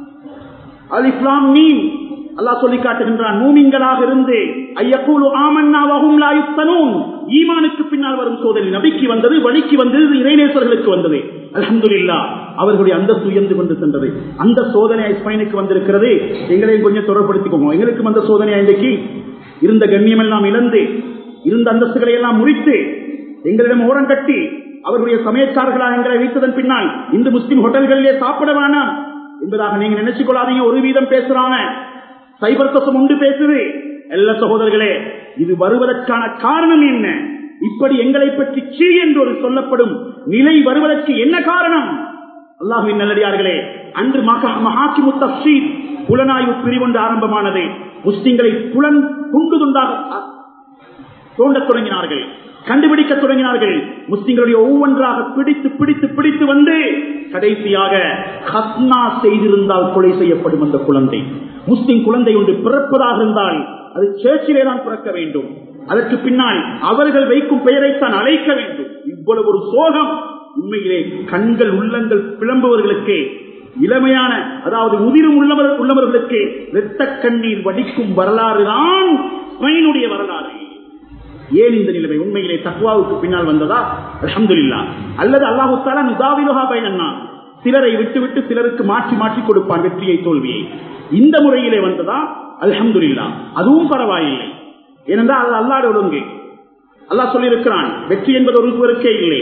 அலிப்லாம் மீம் அல்லாஹ் சொல்லி காட்டுகின்றான் மூமின்களாக இருந்து ஐயக்கூலு ஆமன்னாவகும் லாயுத்தனும் ஈமானுக்கு பின்னால் வரும் சோதனை நபிக்கு வந்தது வழிக்கு வந்தது இறைநேசர்களுக்கு வந்தது அலமதுல்லா அவர்களுடைய அந்தஸ்து உயர்ந்து கொண்டு சென்றது அந்த சோதனை ஸ்பைனுக்கு வந்திருக்கிறது எங்களையும் கொஞ்சம் தொடர்படுத்திக்கோங்க எங்களுக்கு வந்த சோதனை இன்றைக்கு இருந்த கண்ணியம் எல்லாம் இழந்து இருந்த அந்தஸ்துகளை எல்லாம் முறித்து எங்களிடம் ஓரம் கட்டி அவர்களுடைய சமயச்சார்களாக எங்களை வைத்ததன் பின்னால் இந்த முஸ்லிம் ஹோட்டல்களிலே சாப்பிட வேணாம் என்பதாக நீங்க நினைச்சுக் கொள்ளாதீங்க ஒரு வீதம் பேசுறாங்க சைபர் தசம் உண்டு பேசுது எல்லா சகோதரர்களே இது வருவதற்கான காரணம் என்ன இப்படி எங்களை பற்றி சீ என்று ஒரு சொல்லப்படும் நிலை வருவதற்கு என்ன காரணம் அல்லாஹுவின் நல்லடியார்களே அன்று மகாக்கிமு தப்சீர் புலனாய்வு பிரிவொன்று ஆரம்பமானது முஸ்லிம்களை புலன் துண்டு துண்டாக தோண்டத் தொடங்கினார்கள் கண்டுபிடிக்க தொடங்கினார்கள் முஸ்லிம்களுடைய ஒவ்வொன்றாக பிடித்து பிடித்து பிடித்து வந்து கடைசியாக ஹத்னா செய்திருந்தால் கொலை செய்யப்படும் அந்த குழந்தை முஸ்லிம் குழந்தை ஒன்று பிறப்பதாக இருந்தால் அது சேர்ச்சிலே தான் பிறக்க வேண்டும் அதற்கு பின்னால் அவர்கள் வைக்கும் பெயரைத்தான் அழைக்க வேண்டும் இவ்வளவு ஒரு சோகம் உண்மையிலே கண்கள் உள்ளங்கள் பிளம்புவர்களுக்கு இளமையான அதாவது முதிரும் உள்ளவர் உள்ளவர்களுக்கு இரத்த கண்ணீர் வடிக்கும் வரலாறு தான் ஸ்பெயினுடைய வரலாறு ஏன் இந்த நிலைமை உண்மையிலே தக்வாவுக்கு பின்னால் வந்ததா அலமதுல்லா அல்லது அல்லாஹு தாலா நிதாவிலுகா பயனா சிலரை விட்டு விட்டு சிலருக்கு மாற்றி மாற்றி கொடுப்பான் வெற்றியை தோல்வியை இந்த முறையிலே வந்ததா அல்ஹம்துல்லா அதுவும் பரவாயில்லை ஏனென்றால் அது அல்லாட ஒழுங்கு அல்லாஹ் சொல்லியிருக்கிறான் வெற்றி என்பது ஒருவருக்கே இல்லை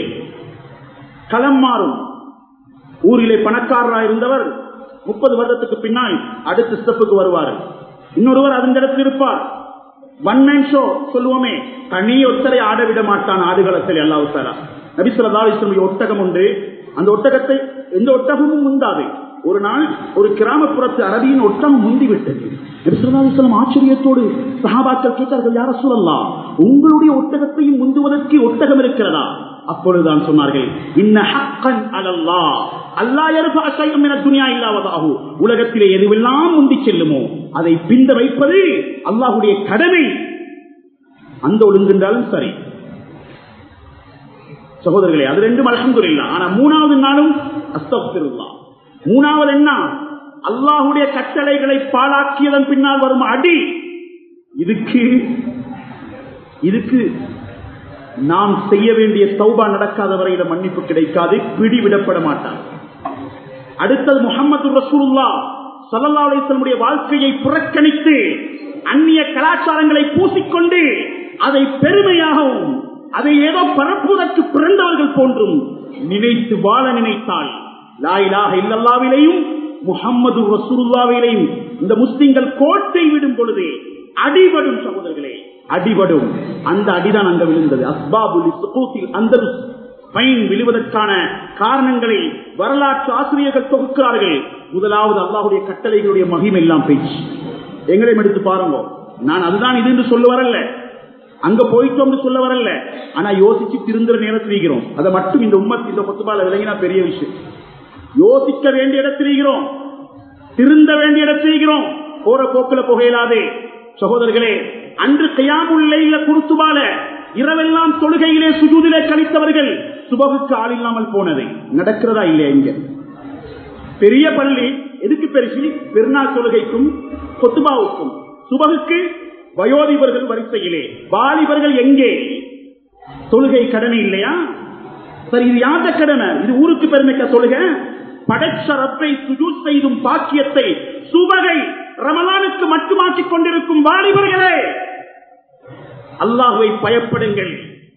களம் மாறும் ஊரிலே பணக்காரராக இருந்தவர் முப்பது வருடத்துக்கு பின்னால் அடுத்த ஸ்டெப்புக்கு வருவார் இன்னொருவர் அதன் இடத்தில் இருப்பார் ஒன் மேன் ஷோ சொல்லுவோமே தனி ஒத்தரை ஆட விட மாட்டான் ஆடுகளத்தில் எல்லா ஒத்தரா நபிசுல்லாஸ்லமுடைய ஒட்டகம் உண்டு அந்த ஒட்டகத்தை எந்த ஒட்டகமும் முந்தாது ஒரு நாள் ஒரு கிராமப்புறத்து அரபியின் ஒட்டகம் முந்தி விட்டது நபிசுல்லாஸ்லம் ஆச்சரியத்தோடு சகாபாக்கள் கேட்டார்கள் யார சொல்லலாம் உங்களுடைய ஒட்டகத்தையும் முந்துவதற்கு ஒட்டகம் இருக்கிறதா அப்பொழுதுதான் சொன்னார்கள் இன்ன ஹக்கன் அலல்லா அல்லா துனியா இல்லாவதாகு உலகத்திலே எதுவெல்லாம் முந்தி செல்லுமோ அதை பிந்த வைப்பது அல்லாஹுடைய கடமை அந்த ஒழுங்குன்றாலும் சரி சகோதரர்களே அது ரெண்டும் அலமதுல்லா ஆனா மூணாவது நாளும் அஸ்தபிருல்லா மூணாவது என்ன அல்லாஹுடைய கட்டளைகளை பாழாக்கியதன் பின்னால் வரும் அடி இதுக்கு இதுக்கு நாம் செய்ய வேண்டிய சௌபா நடக்காத வரையில மன்னிப்பு கிடைக்காது பிடிவிடப்பட மாட்டார் அடுத்தது முகமது ரசூல்லா சல்லா அலிஸ்லமுடைய வாழ்க்கையை புறக்கணித்து அந்நிய கலாச்சாரங்களை பூசிக்கொண்டு அதை பெருமையாகவும் அதை ஏதோ பரப்புவதற்கு பிறந்தவர்கள் போன்றும் நினைத்து வாழ நினைத்தால் லாயிலாக இல்லல்லாவிலையும் முகம்மது ரசூல்லாவிலையும் இந்த முஸ்லிம்கள் கோட்டை விடும் பொழுது அடிபடும் சகோதரர்களே அடிபடும் அந்த அடிதான் அங்க விழுந்தது அஸ்பாபுல் அந்த பைன் விழுவதற்கான காரணங்களை வரலாற்று ஆசிரியர்கள் தொகுக்கிறார்கள் முதலாவது அல்லாஹுடைய கட்டளைகளுடைய மகிமை எல்லாம் பேச்சு எங்களையும் எடுத்து பாருங்க நான் அதுதான் இது என்று சொல்ல வரல அங்க போயிட்டோம் சொல்ல வரல ஆனா யோசிச்சு திருந்துற நேரத்தில் இருக்கிறோம் அதை மட்டும் இந்த உம்மத் இந்த கொத்துபால விலகினா பெரிய விஷயம் யோசிக்க வேண்டிய இடத்தில் இருக்கிறோம் திருந்த வேண்டிய இடத்தில் இருக்கிறோம் போற போக்குல புகையிலாதே சகோதரர்களே அன்று கையாமுல்லையில குருத்துபால இரவெல்லாம் தொழுகையிலே சுஜூதிலே கழித்தவர்கள் சுபகுக்கு ஆள் இல்லாமல் போனது நடக்கிறதா இல்லையா இங்க பெரிய பள்ளி எதுக்கு பெருசு பெருநாள் தொழுகைக்கும் கொத்துபாவுக்கும் சுபகுக்கு வயோதிபர்கள் வரிசையிலே வாலிபர்கள் எங்கே தொழுகை கடமை இல்லையா சரி இது யாத கடமை இது ஊருக்கு பெருமைக்க தொழுக படைச்ச ரப்பை சுஜூ செய்தும் பாக்கியத்தை சுபகை ரமலானுக்கு மட்டுமாக்கிக் கொண்டிருக்கும் வாலிபர்களே அல்லாஹுவை பயப்படுங்கள்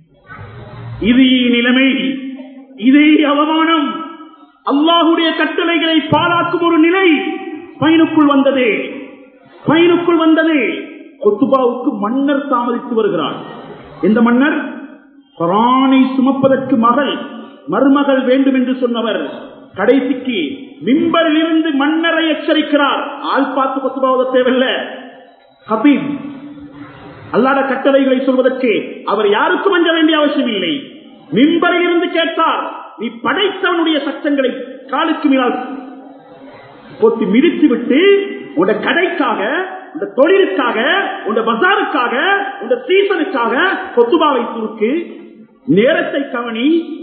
இது நிலைமை இதே அவமானம் அல்லாஹுடைய கட்டளைகளை பாராக்கும் ஒரு நிலை பயனுக்குள் வந்தது பயனுக்குள் வந்தது கொத்துபாவுக்கு மன்னர் தாமதித்து வருகிறார் எந்த மன்னர் குரானை சுமப்பதற்கு மகள் மருமகள் வேண்டும் என்று சொன்னவர் கடைசிக்கு மிம்பரில் இருந்து மன்னரை எச்சரிக்கிறார் ஆள் பார்த்து கொத்துபாவத தேவையில்லை ஹபீப் அல்லாத கட்டளைகளை சொல்வதற்கு அவர் யாருக்கும் அஞ்ச வேண்டிய அவசியம் இல்லை மிம்பரில் இருந்து கேட்டார் நீ படைத்தவனுடைய சட்டங்களை காலுக்கு மீறால் கொத்தி மிதித்து விட்டு உட கடைக்காக உட தொழிலுக்காக உட பசாருக்காக உட சீசனுக்காக கொத்துபாவை சுருக்கு நேரத்தை கவனி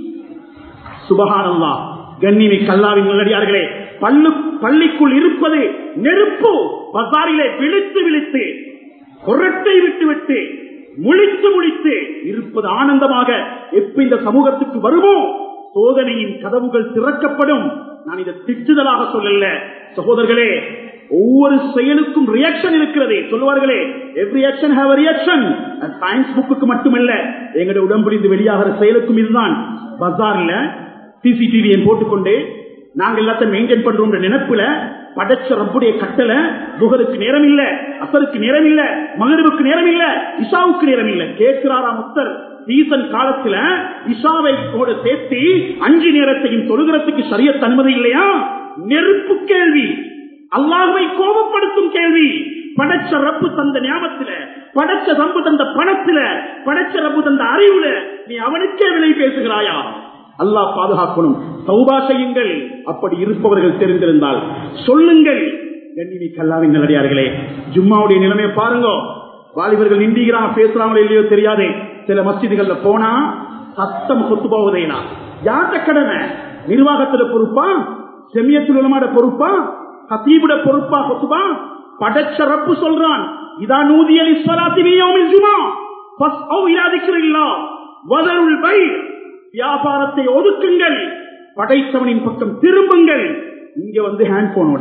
சுபகானல்லா கண்ணிமி கல்லாவின் நல்லடியார்களே பள்ளு பள்ளிக்குள் இருப்பது நெருப்பு பசாரிலே விழித்து விழித்து குரட்டை விட்டு விட்டு முழித்து முழித்து இருப்பது ஆனந்தமாக எப்ப இந்த சமூகத்துக்கு வருமோ சோதனையின் கதவுகள் திறக்கப்படும் நான் இதை திட்டுதலாக சொல்லல சகோதரர்களே ஒவ்வொரு செயலுக்கும் ரியாக்ஷன் இருக்கிறது சொல்லுவார்களே every action have reaction science book மட்டுமல்ல எங்களுடைய உடம்புடிந்து வெளியாகிற செயலுக்கும் இதுதான் பஜார்ல சிசிடிவியை போட்டுக்கொண்டு நாங்க எல்லாத்தையும் மெயின்டைன் பண்றோம் நினைப்புல படைச்ச ரப்புடைய கட்டளை புகருக்கு நேரம் இல்ல அசருக்கு நேரம் இல்ல மகரிவுக்கு நேரம் இல்ல இஷாவுக்கு நேரம் இல்ல கேட்கிறாரா முத்தர் சீசன் காலத்துல இஷாவை கூட சேர்த்து அஞ்சு நேரத்தையும் தொழுகிறதுக்கு சரியத் அனுமதி இல்லையா நெருப்பு கேள்வி அல்லாஹுவை கோபப்படுத்தும் கேள்வி படைச்ச ரப்பு தந்த ஞாபகத்துல படைச்ச ரப்பு தந்த பணத்துல படைச்ச ரப்பு தந்த அறிவுல நீ அவனுக்கே விலை பேசுகிறாயா அல்லாஹ் பாதுகாக்கணும் சௌபா செய்யுங்கள் அப்படி இருப்பவர்கள் தெரிந்திருந்தால் சொல்லுங்கள் கண்ணிமி கல்லாவின் நல்லடியார்களே ஜும்மாவுடைய நிலைமையை பாருங்க வாலிபர்கள் நிந்திக்கிறாங்க பேசுறாங்களோ இல்லையோ தெரியாதே சில மஸ்ஜிதுகள்ல போனா சத்தம் கொத்து போவதேனா யார்கிட்ட கடமை நிர்வாகத்துல பொறுப்பா செமியத்தில் உலமாட பொறுப்பா கத்தீபுட பொறுப்பா கொத்துபா படைச்ச ரப்பு சொல்றான் இதா நூதியல் இஸ்வராத்திமியோமில் ஜுமா பஸ் அவ் இராதிக்கிறீங்களா வதருள் பை வியாபாரத்தை ஒதுக்குங்கள் படைத்தவனின் பக்கம் திரும்புங்கள் இங்க வந்து ஹேண்ட்போனோட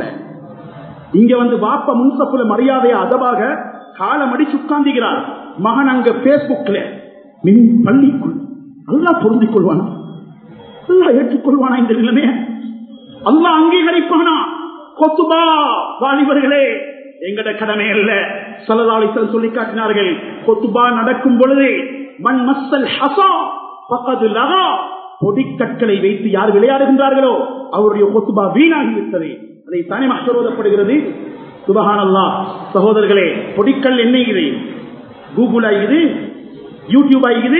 இங்க வந்து வாப்ப முன்சப்புல மரியாதையா அதவாக காலம் அடிச்சு உட்கார்ந்துகிறார் மகன் அங்க பேஸ்புக்ல மின் பள்ளிக்குள் அல்லா பொருந்திக் கொள்வானா அல்லா ஏற்றுக்கொள்வானா இந்த நிலைமைய அல்லா அங்கீகரிப்பானா கொத்துபா வாலிபர்களே எங்கட கடமை அல்ல சலதாளிசல் சொல்லி காட்டினார்கள் கொத்துபா நடக்கும் பொழுது மண் மசல் ஹசா பக்கத்து லகா பொடிக்கற்களை வைத்து யார் விளையாடுகின்றார்களோ அவருடைய கொத்துபா வீணாகிவிட்டது அதை தானே மசோதப்படுகிறது சுபகானல்லா சகோதரர்களே பொடிக்கல் என்ன இது கூகுள் ஆகிது யூடியூப் ஆகிது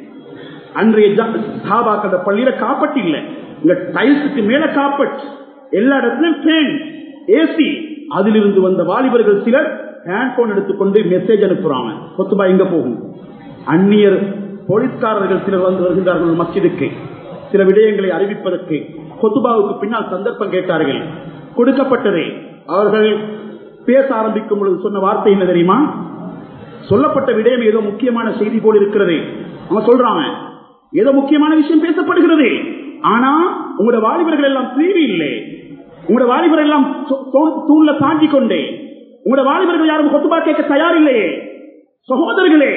அன்றைய சாபாக்கள பள்ளியில காப்பட்டு இல்லை இங்க டைல்ஸுக்கு மேல காப்பட் எல்லா இடத்துலயும் ஃபேன் ஏசி அதிலிருந்து வந்த வாலிபர்கள் சிலர் ஹேண்ட்போன் எடுத்துக்கொண்டு மெசேஜ் அனுப்புறாங்க கொத்துபா எங்க போகும் அந்நியர் போலீஸ்காரர்கள் சிலர் வந்து வருகின்றார்கள் மஸ்ஜிதுக்கு சில விடயங்களை அறிவிப்பதற்கு கொத்துபாவுக்கு பின்னால் சந்தர்ப்பம் கேட்டார்கள் கொடுக்கப்பட்டது அவர்கள் பேச ஆரம்பிக்கும் பொழுது சொன்ன வார்த்தை என்ன தெரியுமா சொல்லப்பட்ட விடயம் ஏதோ முக்கியமான செய்தி போல் இருக்கிறது அவங்க சொல்றாங்க ஏதோ முக்கியமான விஷயம் பேசப்படுகிறது ஆனா உங்களோட வாலிபர்கள் எல்லாம் தீவி இல்லை உங்களோட வாலிபர்கள் எல்லாம் தூண்ல தாண்டி கொண்டே உங்களோட வாலிபர்கள் யாரும் கொத்துபா கேட்க தயார் இல்லையே சகோதரர்களே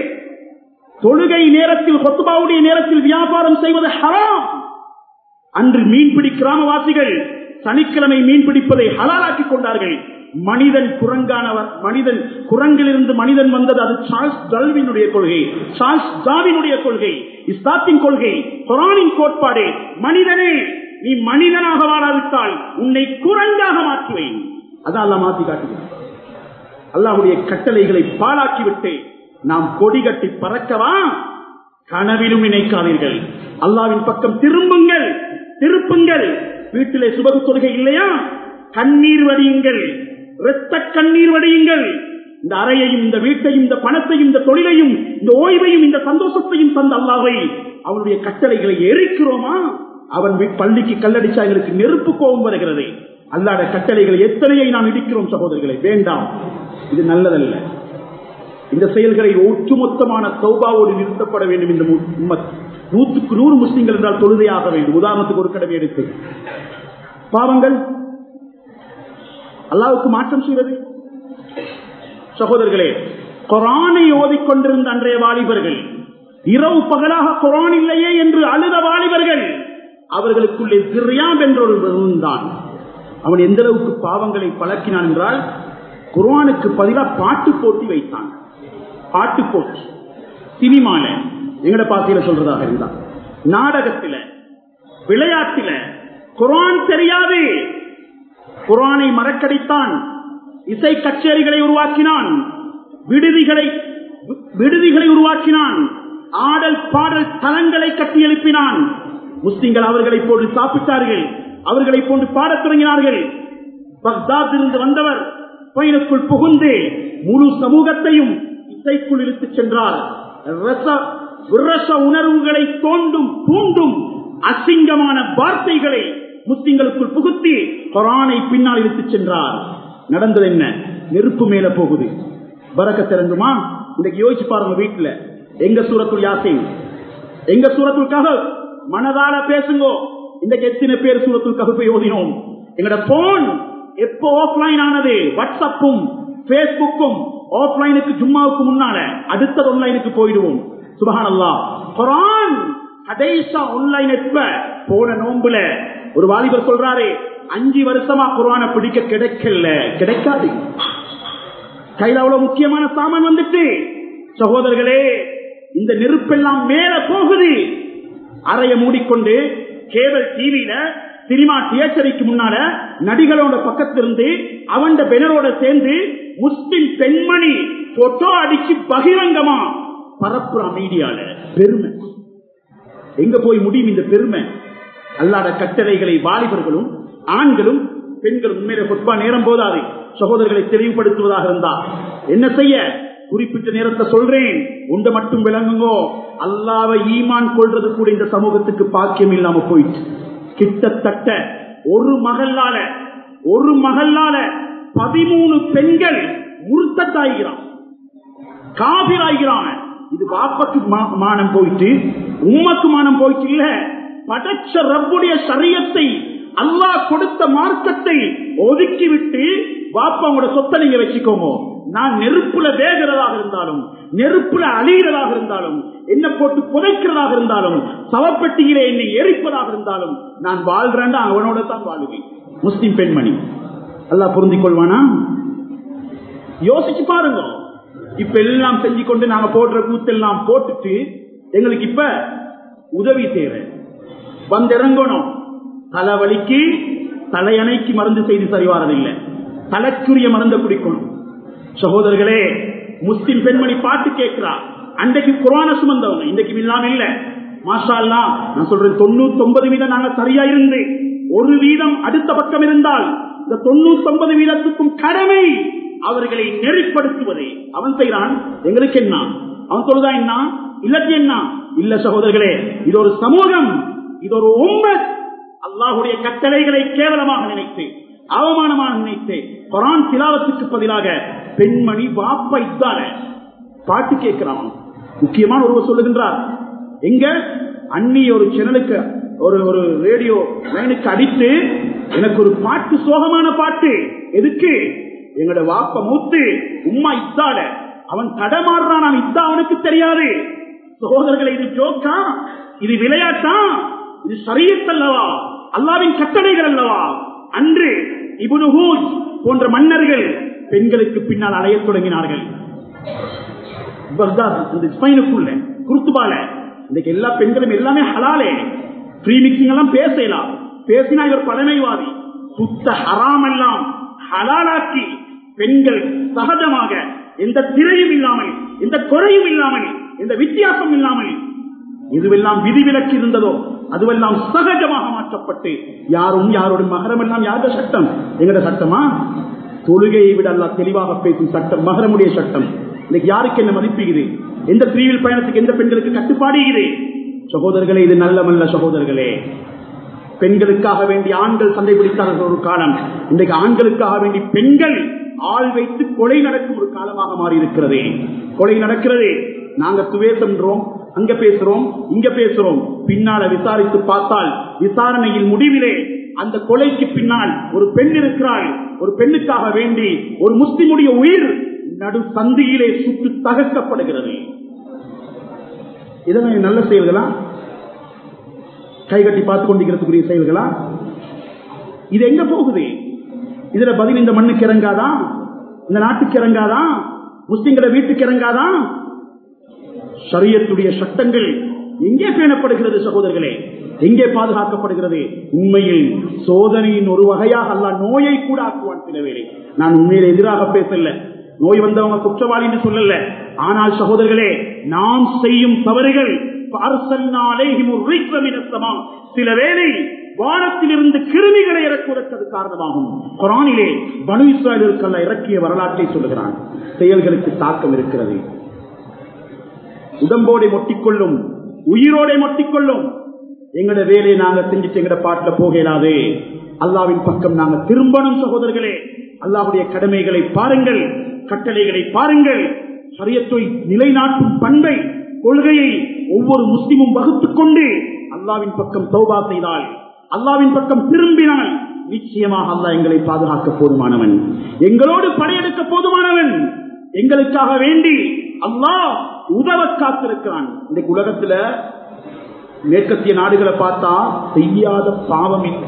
தொழுகை நேரத்தில் கொத்துபாவுடைய நேரத்தில் வியாபாரம் செய்வது ஹராம் அன்று மீன்பிடி கிராமவாசிகள் சனிக்கிழமை மீன் பிடிப்பதை ஹலாலாக்கிக் கொண்டார்கள் மனிதன் குரங்கானவர் மனிதன் குரங்கிலிருந்து மனிதன் வந்தது அது சார்ஸ் டல்வினுடைய கொள்கை சார்ஸ் டாவினுடைய கொள்கை இஸ்லாத்தின் கொள்கை குரானின் கோட்பாடு மனிதனே நீ மனிதனாக வாழாவிட்டால் உன்னை குரங்காக மாற்றுவேன் அதான் அல்ல மாற்றி காட்டுகிறான் அல்லாஹுடைய கட்டளைகளை பாழாக்கிவிட்டு நாம் கொடி கட்டி பறக்கவா கனவிலும் நினைக்காதீர்கள் அல்லாவின் பக்கம் திரும்புங்கள் திருப்புங்கள் வீட்டிலே சுபகு தொழுகை இல்லையா கண்ணீர் வடியுங்கள் இரத்த கண்ணீர் வடியுங்கள் இந்த அறையையும் இந்த வீட்டையும் இந்த பணத்தையும் இந்த தொழிலையும் இந்த ஓய்வையும் இந்த சந்தோஷத்தையும் தந்த அல்லாவை அவனுடைய கட்டளைகளை எரிக்கிறோமா அவன் பள்ளிக்கு கல்லடிச்சா எங்களுக்கு நெருப்பு கோபம் வருகிறது அல்லாத கட்டளைகளை எத்தனையை நாம் இடிக்கிறோம் சகோதரர்களை வேண்டாம் இது நல்லதல்ல இந்த செயல்களை ஒட்டுமொத்தமான சௌபாவோடு நிறுத்தப்பட வேண்டும் இந்த உம்மத் நூற்றுக்கு நூறு முஸ்லிம்கள் என்றால் தொழுதையாக வேண்டும் உதாரணத்துக்கு ஒரு கடமை எடுத்து பாவங்கள் அல்லாவுக்கு மாற்றம் செய்வது சகோதரர்களே கொரானை ஓதிக்கொண்டிருந்த அன்றைய வாலிபர்கள் இரவு பகலாக குரான் இல்லையே என்று அழுத வாலிபர்கள் அவர்களுக்குள்ளே சிறியாம் என்ற ஒரு தான் அவன் எந்த அளவுக்கு பாவங்களை பழக்கினான் என்றால் குரானுக்கு பதிலாக பாட்டு போட்டி வைத்தான் பாட்டு போட்டி சினிமால எங்கட பாத்தியில சொல்றதாக இருந்தான் நாடகத்தில விளையாட்டில குரான் தெரியாது குரானை மறக்கடித்தான் இசை கச்சேரிகளை உருவாக்கினான் விடுதிகளை விடுதிகளை உருவாக்கினான் ஆடல் பாடல் தலங்களை கட்டி எழுப்பினான் முஸ்லிம்கள் அவர்களை போன்று சாப்பிட்டார்கள் அவர்களை போன்று பாடத் தொடங்கினார்கள் பக்தாத்திலிருந்து வந்தவர் பயனுக்குள் புகுந்து முழு சமூகத்தையும் இசைக்குள் இழுத்துச் சென்றார் உணர்வுகளை தோண்டும் தூண்டும் அசிங்கமான வார்த்தைகளை முஸ்லிம்களுக்குள் புகுத்தி கொரானை பின்னால் இழுத்துச் சென்றார் நடந்தது என்ன நெருப்பு மேல போகுது பறக்க திறந்துமா இன்னைக்கு யோசிச்சு பாருங்க வீட்டுல எங்க சூரத்துள் யாசின் எங்க சூரத்துள் ககல் மனதால பேசுங்கோ இன்றைக்கு எத்தனை பேர் சூரத்துள் ககுப்பை ஓதினோம் எங்கட போன் எப்போ ஆஃப்லைன் ஆனது வாட்ஸ்அப்பும் பேஸ்புக்கும் ஆஃப்லைனுக்கு ஜும்மாவுக்கு முன்னால அடுத்த ஆன்லைனுக்கு போயிடுவோம் சுபஹானல்லா குரான் கடைசா ஆன்லைன் எப்ப போன நோம்புல ஒரு வாலிபர் சொல்றாரு அஞ்சு வருஷமா குரான பிடிக்க கிடைக்கல கிடைக்காது கையில அவ்வளவு முக்கியமான சாமான் வந்துட்டு சகோதரர்களே இந்த நெருப்பெல்லாம் மேல போகுது அறைய மூடிக்கொண்டு கேபிள் டிவியில சினிமா தியேட்டருக்கு முன்னால நடிகளோட பக்கத்திலிருந்து அவன் பெனரோட சேர்ந்து முஸ்லிம் பெண்மணி போட்டோ அடிச்சு பகிரங்கமா பரப்புற மீடியால பெருமை எங்க போய் முடியும் இந்த பெருமை அல்லாத கட்டளைகளை வாலிபர்களும் ஆண்களும் பெண்கள் உண்மையில பொறுப்பா நேரம் போதாது சகோதரர்களை தெளிவுபடுத்துவதாக இருந்தா என்ன செய்ய குறிப்பிட்ட நேரத்தை சொல்றேன் உண்டை மட்டும் விளங்குங்கோ அல்லாவை ஈமான் கொள்றது கூட இந்த சமூகத்துக்கு பாக்கியம் இல்லாம போயிட்டு கிட்டத்தட்ட ஒரு மகளால ஒரு மகளால பதிமூணு பெண்கள் முருத்தத்தாகிறான் காபிராகிறான் இது பாப்பக்கு மானம் போயிட்டு உம்மக்கு மானம் போயிட்டு இல்ல படைச்ச ரப்புடைய சரியத்தை அல்லாஹ் கொடுத்த மார்க்கத்தை ஒதுக்கிவிட்டு பாப்பாவோட சொத்தை நீங்க வச்சுக்கோங்க நான் நெருப்புல வேகிறதாக இருந்தாலும் நெருப்புல அழிகிறதாக இருந்தாலும் என்ன போட்டு புதைக்கிறதாக இருந்தாலும் சவப்பெட்டியிலே என்னை எரிப்பதாக இருந்தாலும் நான் வாழ்றேன் அவனோட தான் வாழுவேன் முஸ்லிம் பெண்மணி அல்லாஹ் பொருந்திக் கொள்வானா யோசிச்சு பாருங்க இப்ப எல்லாம் செஞ்சு கொண்டு நாங்க போடுற கூத்தெல்லாம் போட்டுட்டு எங்களுக்கு இப்ப உதவி தேவை வந்திறங்கணும் தலைவலிக்கு தலையணைக்கு மருந்து செய்து சரிவாரதில்லை தலைக்குரிய மருந்த குடிக்கணும் சகோதரர்களே முஸ்லிம் பெண்மணி பாட்டு கேட்கிறா அன்றைக்கு குரான சுமந்தவங்க இன்றைக்கு இல்லாம இல்ல மாஷா நான் சொல்றேன் தொண்ணூத்தி ஒன்பது வீதம் நாங்க சரியா இருந்து ஒரு வீதம் அடுத்த பக்கம் இருந்தால் இந்த தொண்ணூத்தி ஒன்பது வீதத்துக்கும் கடமை அவர்களை நெறிப்படுத்துவதை அவன் செய்யறான் எங்களுக்கு என்ன அவன் சொல்லுதா என்ன இல்லத்தி என்ன இல்ல சகோதரர்களே இது ஒரு சமூகம் இது ஒரு உண்மை அல்லாஹுடைய கட்டளைகளை கேவலமாக நினைத்து அவமானமாக நினைத்து குரான் திலாவத்துக்கு பதிலாக பெண்மணி வாப்ப இத்தார பாட்டு கேட்கிறான் முக்கியமான ஒருவர் சொல்லுகின்றார் எங்க அன்னி ஒரு சேனலுக்கு ஒரு ஒரு ரேடியோ லைனுக்கு அடித்து எனக்கு ஒரு பாட்டு சோகமான பாட்டு எதுக்கு எங்களோட வாப்ப மூத்து உம்மா இத்தால அவன் தடமாறுறான் அவன் இத்தா அவனுக்கு தெரியாது சகோதரர்களை இது ஜோக்கா இது விளையாட்டா இது சரியத்தல்லவா அல்லாவின் கட்டளைகள் அல்லவா அன்று இபுனு ஹூஜ் போன்ற மன்னர்கள் பெண்களுக்கு பின்னால் அலையத் தொடங்கினார்கள் பக்தாத், இந்த ஸ்பெயினுக்குள்ள குருத்துபால இன்னைக்கு எல்லா பெண்களும் எல்லாமே ஹலாலே ஃப்ரீ மிக்சிங் எல்லாம் பேசலாம் பேசினா இவர் பழமைவாதி சுத்த ஹராம் எல்லாம் ஹலாலாக்கி பெண்கள் சகஜமாக எந்த திரையும் இல்லாமல் எந்த குறையும் இல்லாமல் எந்த வித்தியாசம் இல்லாமல் எதுவெல்லாம் விதிவிலக்கு இருந்ததோ அதுவெல்லாம் சகஜமாக மாற்றப்பட்டு யாரும் யாரோட மகரம் எல்லாம் யாரோட சட்டம் எங்கட சட்டமா தொழுகையை விட அல்லாஹ் தெளிவாக பேசும் சட்டம் மகரமுடைய சட்டம் இன்னைக்கு யாருக்கு என்ன மதிப்புகிறது எந்த பிரிவில் பயணத்துக்கு எந்த பெண்களுக்கு கட்டுப்பாடுகிறது சகோதரர்களே இது நல்லமல்ல சகோதரர்களே பெண்களுக்காக வேண்டி ஆண்கள் சண்டை பிடித்தார்கள் ஒரு காலம் இன்றைக்கு ஆண்களுக்காக வேண்டி பெண்கள் ஆள் வைத்து கொலை நடக்கும் ஒரு காலமாக மாறி இருக்கிறது கொலை நடக்கிறது நாங்க துவேசன்றோம் அங்க பேசுறோம் இங்க பேசுறோம் பின்னால விசாரித்து பார்த்தால் விசாரணையில் முடிவிலே அந்த கொலைக்கு பின்னால் ஒரு பெண் இருக்கிறாள் ஒரு பெண்ணுக்காக வேண்டி ஒரு முஸ்லிமுடைய உயிர் நடு சந்தியிலே சுட்டு தகர்க்கப்படுகிறது இதெல்லாம் நல்ல செயல்களா கைகட்டி பார்த்து கொண்டிருக்கிறதுக்குரிய செயல்களா இது எங்க போகுது இதுல பதில் இந்த மண்ணுக்கு இறங்காதா இந்த நாட்டுக்கு இறங்காதா முஸ்லிம்கள வீட்டுக்கு இறங்காதா சரியத்துடைய சட்டங்கள் எங்கே பேணப்படுகிறது சகோதரர்களே எங்கே பாதுகாக்கப்படுகிறது உண்மையில் சோதனையின் ஒரு வகையாக அல்ல நோயை கூட ஆக்குவான் சில வேளை நான் உண்மையில் எதிராக பேசல நோய் வந்தவங்க குற்றவாளி என்று சொல்லல ஆனால் சகோதரர்களே நாம் செய்யும் தவறுகள் சில வேளை வானத்திலிருந்து கிருமிகளை இறக்குவதற்கு காரணமாகும் குரானிலே பனு இஸ்ராயலுக்கல்ல இறக்கிய வரலாற்றை சொல்லுகிறான் செயல்களுக்கு தாக்கம் இருக்கிறது உடம்போடை மொட்டிக்கொள்ளும் உயிரோடை மொட்டிக்கொள்ளும் எங்கட வேலையை நாங்க செஞ்சுட்டு எங்கட பாட்டுல போகலாது அல்லாவின் பக்கம் நாங்க திரும்பணும் சகோதரர்களே அல்லாவுடைய கடமைகளை பாருங்கள் கட்டளைகளை பாருங்கள் சரியத்தை நிலைநாட்டும் பண்பை கொள்கையை ஒவ்வொரு முஸ்லிமும் வகுத்துக் கொண்டு அல்லாவின் பக்கம் தௌபா செய்தால் அல்லாவின் பக்கம் திரும்பினால் நிச்சயமாக அல்லாஹ் எங்களை பாதுகாக்க போதுமானவன் எங்களோடு படையெடுக்க போதுமானவன் எங்களுக்காக வேண்டி அல்லாஹ் உதவ காத்திருக்கிறான் இன்றைக்கு உலகத்துல மேற்கத்திய நாடுகளை பார்த்தா செய்யாத பாவம் இல்லை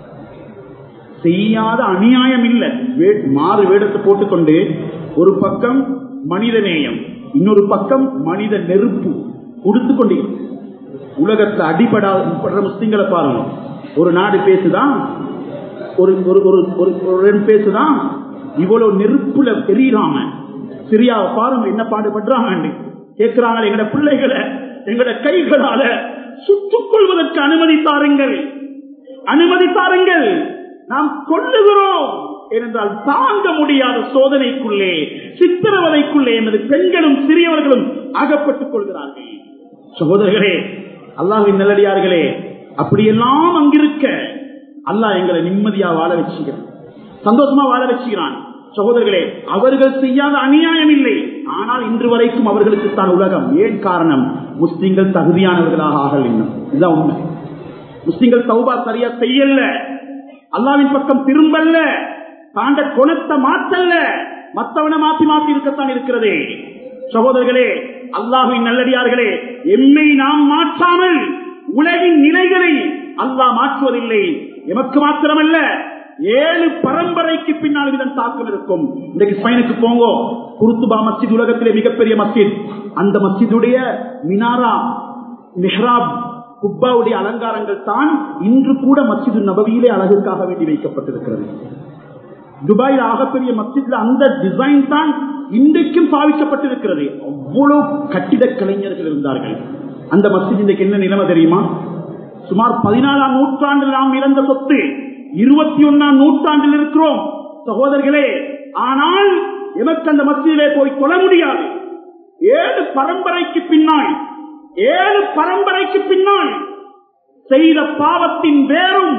செய்யாத அநியாயம் இல்லை வே- மாறு வேடத்தை போட்டுக்கொண்டு ஒரு பக்கம் மனித நேயம் இன்னொரு பக்கம் மனித நெருப்பு கொடுத்து கொண்டே உலகத்துல அடிபடாத முஸ்லிம்களை பாருங்க ஒரு நாடு பேசுதான் ஒரு ஒரு ஒரு ஒரு ஒரு ரெண்டு பேசுதான் இவ்வளவு நெருப்புல தெரியுறாங்க சிரியாவை பாருங்க என்ன பாடுபடுறாங்க கேட்கிறாங்க எங்கட பிள்ளைகளை எங்கட கைகளால சுட்டுக் கொள்வதற்கு அனுமதி தாருங்கள் அனுமதி தாருங்கள் நாம் கொள்ளுகிறோம் ஏனென்றால் தாங்க முடியாத சோதனைக்குள்ளே சித்திரவதைக்குள்ளே எமது பெண்களும் சிறியவர்களும் அகப்பட்டுக் கொள்கிறார்கள் சகோதரர்களே அல்லாஹின் நல்லடியார்களே அப்படியெல்லாம் அங்கிருக்க அல்லாஹ் எங்களை நிம்மதியா வாழ வச்சுக்கிறான் சந்தோஷமா வாழ வச்சுக்கிறான் சகோதரர்களே அவர்கள் செய்யாத அநியாயம் இல்லை ஆனால் இன்று வரைக்கும் அவர்களுக்கு தான் உலகம் ஏன் காரணம் முஸ்லிம்கள் தகுதியானவர்களாக ஆகல் இன்னும் இதுதான் உண்மை முஸ்லிம்கள் தௌபா சரியா செய்யல அல்லாவின் பக்கம் திரும்பல்ல தாண்ட குணத்தை மாற்றல்ல மத்தவனை மாத்தி மாத்தி இருக்கத்தான் இருக்கிறது சகோதரர்களே அல்லாஹின் நல்லடியார்களே எம்மை நாம் மாற்றாமல் உலகின் நிலைகளை அல்லாஹ் மாற்றுவதில்லை எமக்கு மாத்திரமல்ல ஏழு பரம்பரைக்கு பின்னால் இதன் தாக்கம் இருக்கும் இன்றைக்கு ஸ்பெயினுக்கு போங்க குருத்துபா மஸ்ஜித் உலகத்திலே மிகப்பெரிய மஸ்ஜித் அந்த மஸ்ஜிதுடைய மினாரா மிஹ்ராப் குப்பாவுடைய அலங்காரங்கள் தான் இன்று கூட மஸ்ஜிது நபவியிலே அழகுக்காக வேண்டி வைக்கப்பட்டிருக்கிறது துபாயில் ஆகப்பெரிய மஸ்ஜித்ல அந்த டிசைன் தான் இன்றைக்கும் பாவிக்கப்பட்டிருக்கிறது அவ்வளவு கட்டிட கலைஞர்கள் இருந்தார்கள் அந்த மஸ்ஜித் இன்றைக்கு என்ன நிலைமை தெரியுமா சுமார் பதினாலாம் நூற்றாண்டில் நாம் இழந்த சொத்து இருபத்தி ஒன்னாம் நூற்றாண்டில் இருக்கிறோம் சகோதரர்களே ஆனால் எமக்கு அந்த மஸ்ஜிதிலே போய் தொழ முடியாது ஏழு பரம்பரைக்கு பின்னால் ஏழு பரம்பரைக்கு பின்னால் செய்த பாவத்தின் வேரும்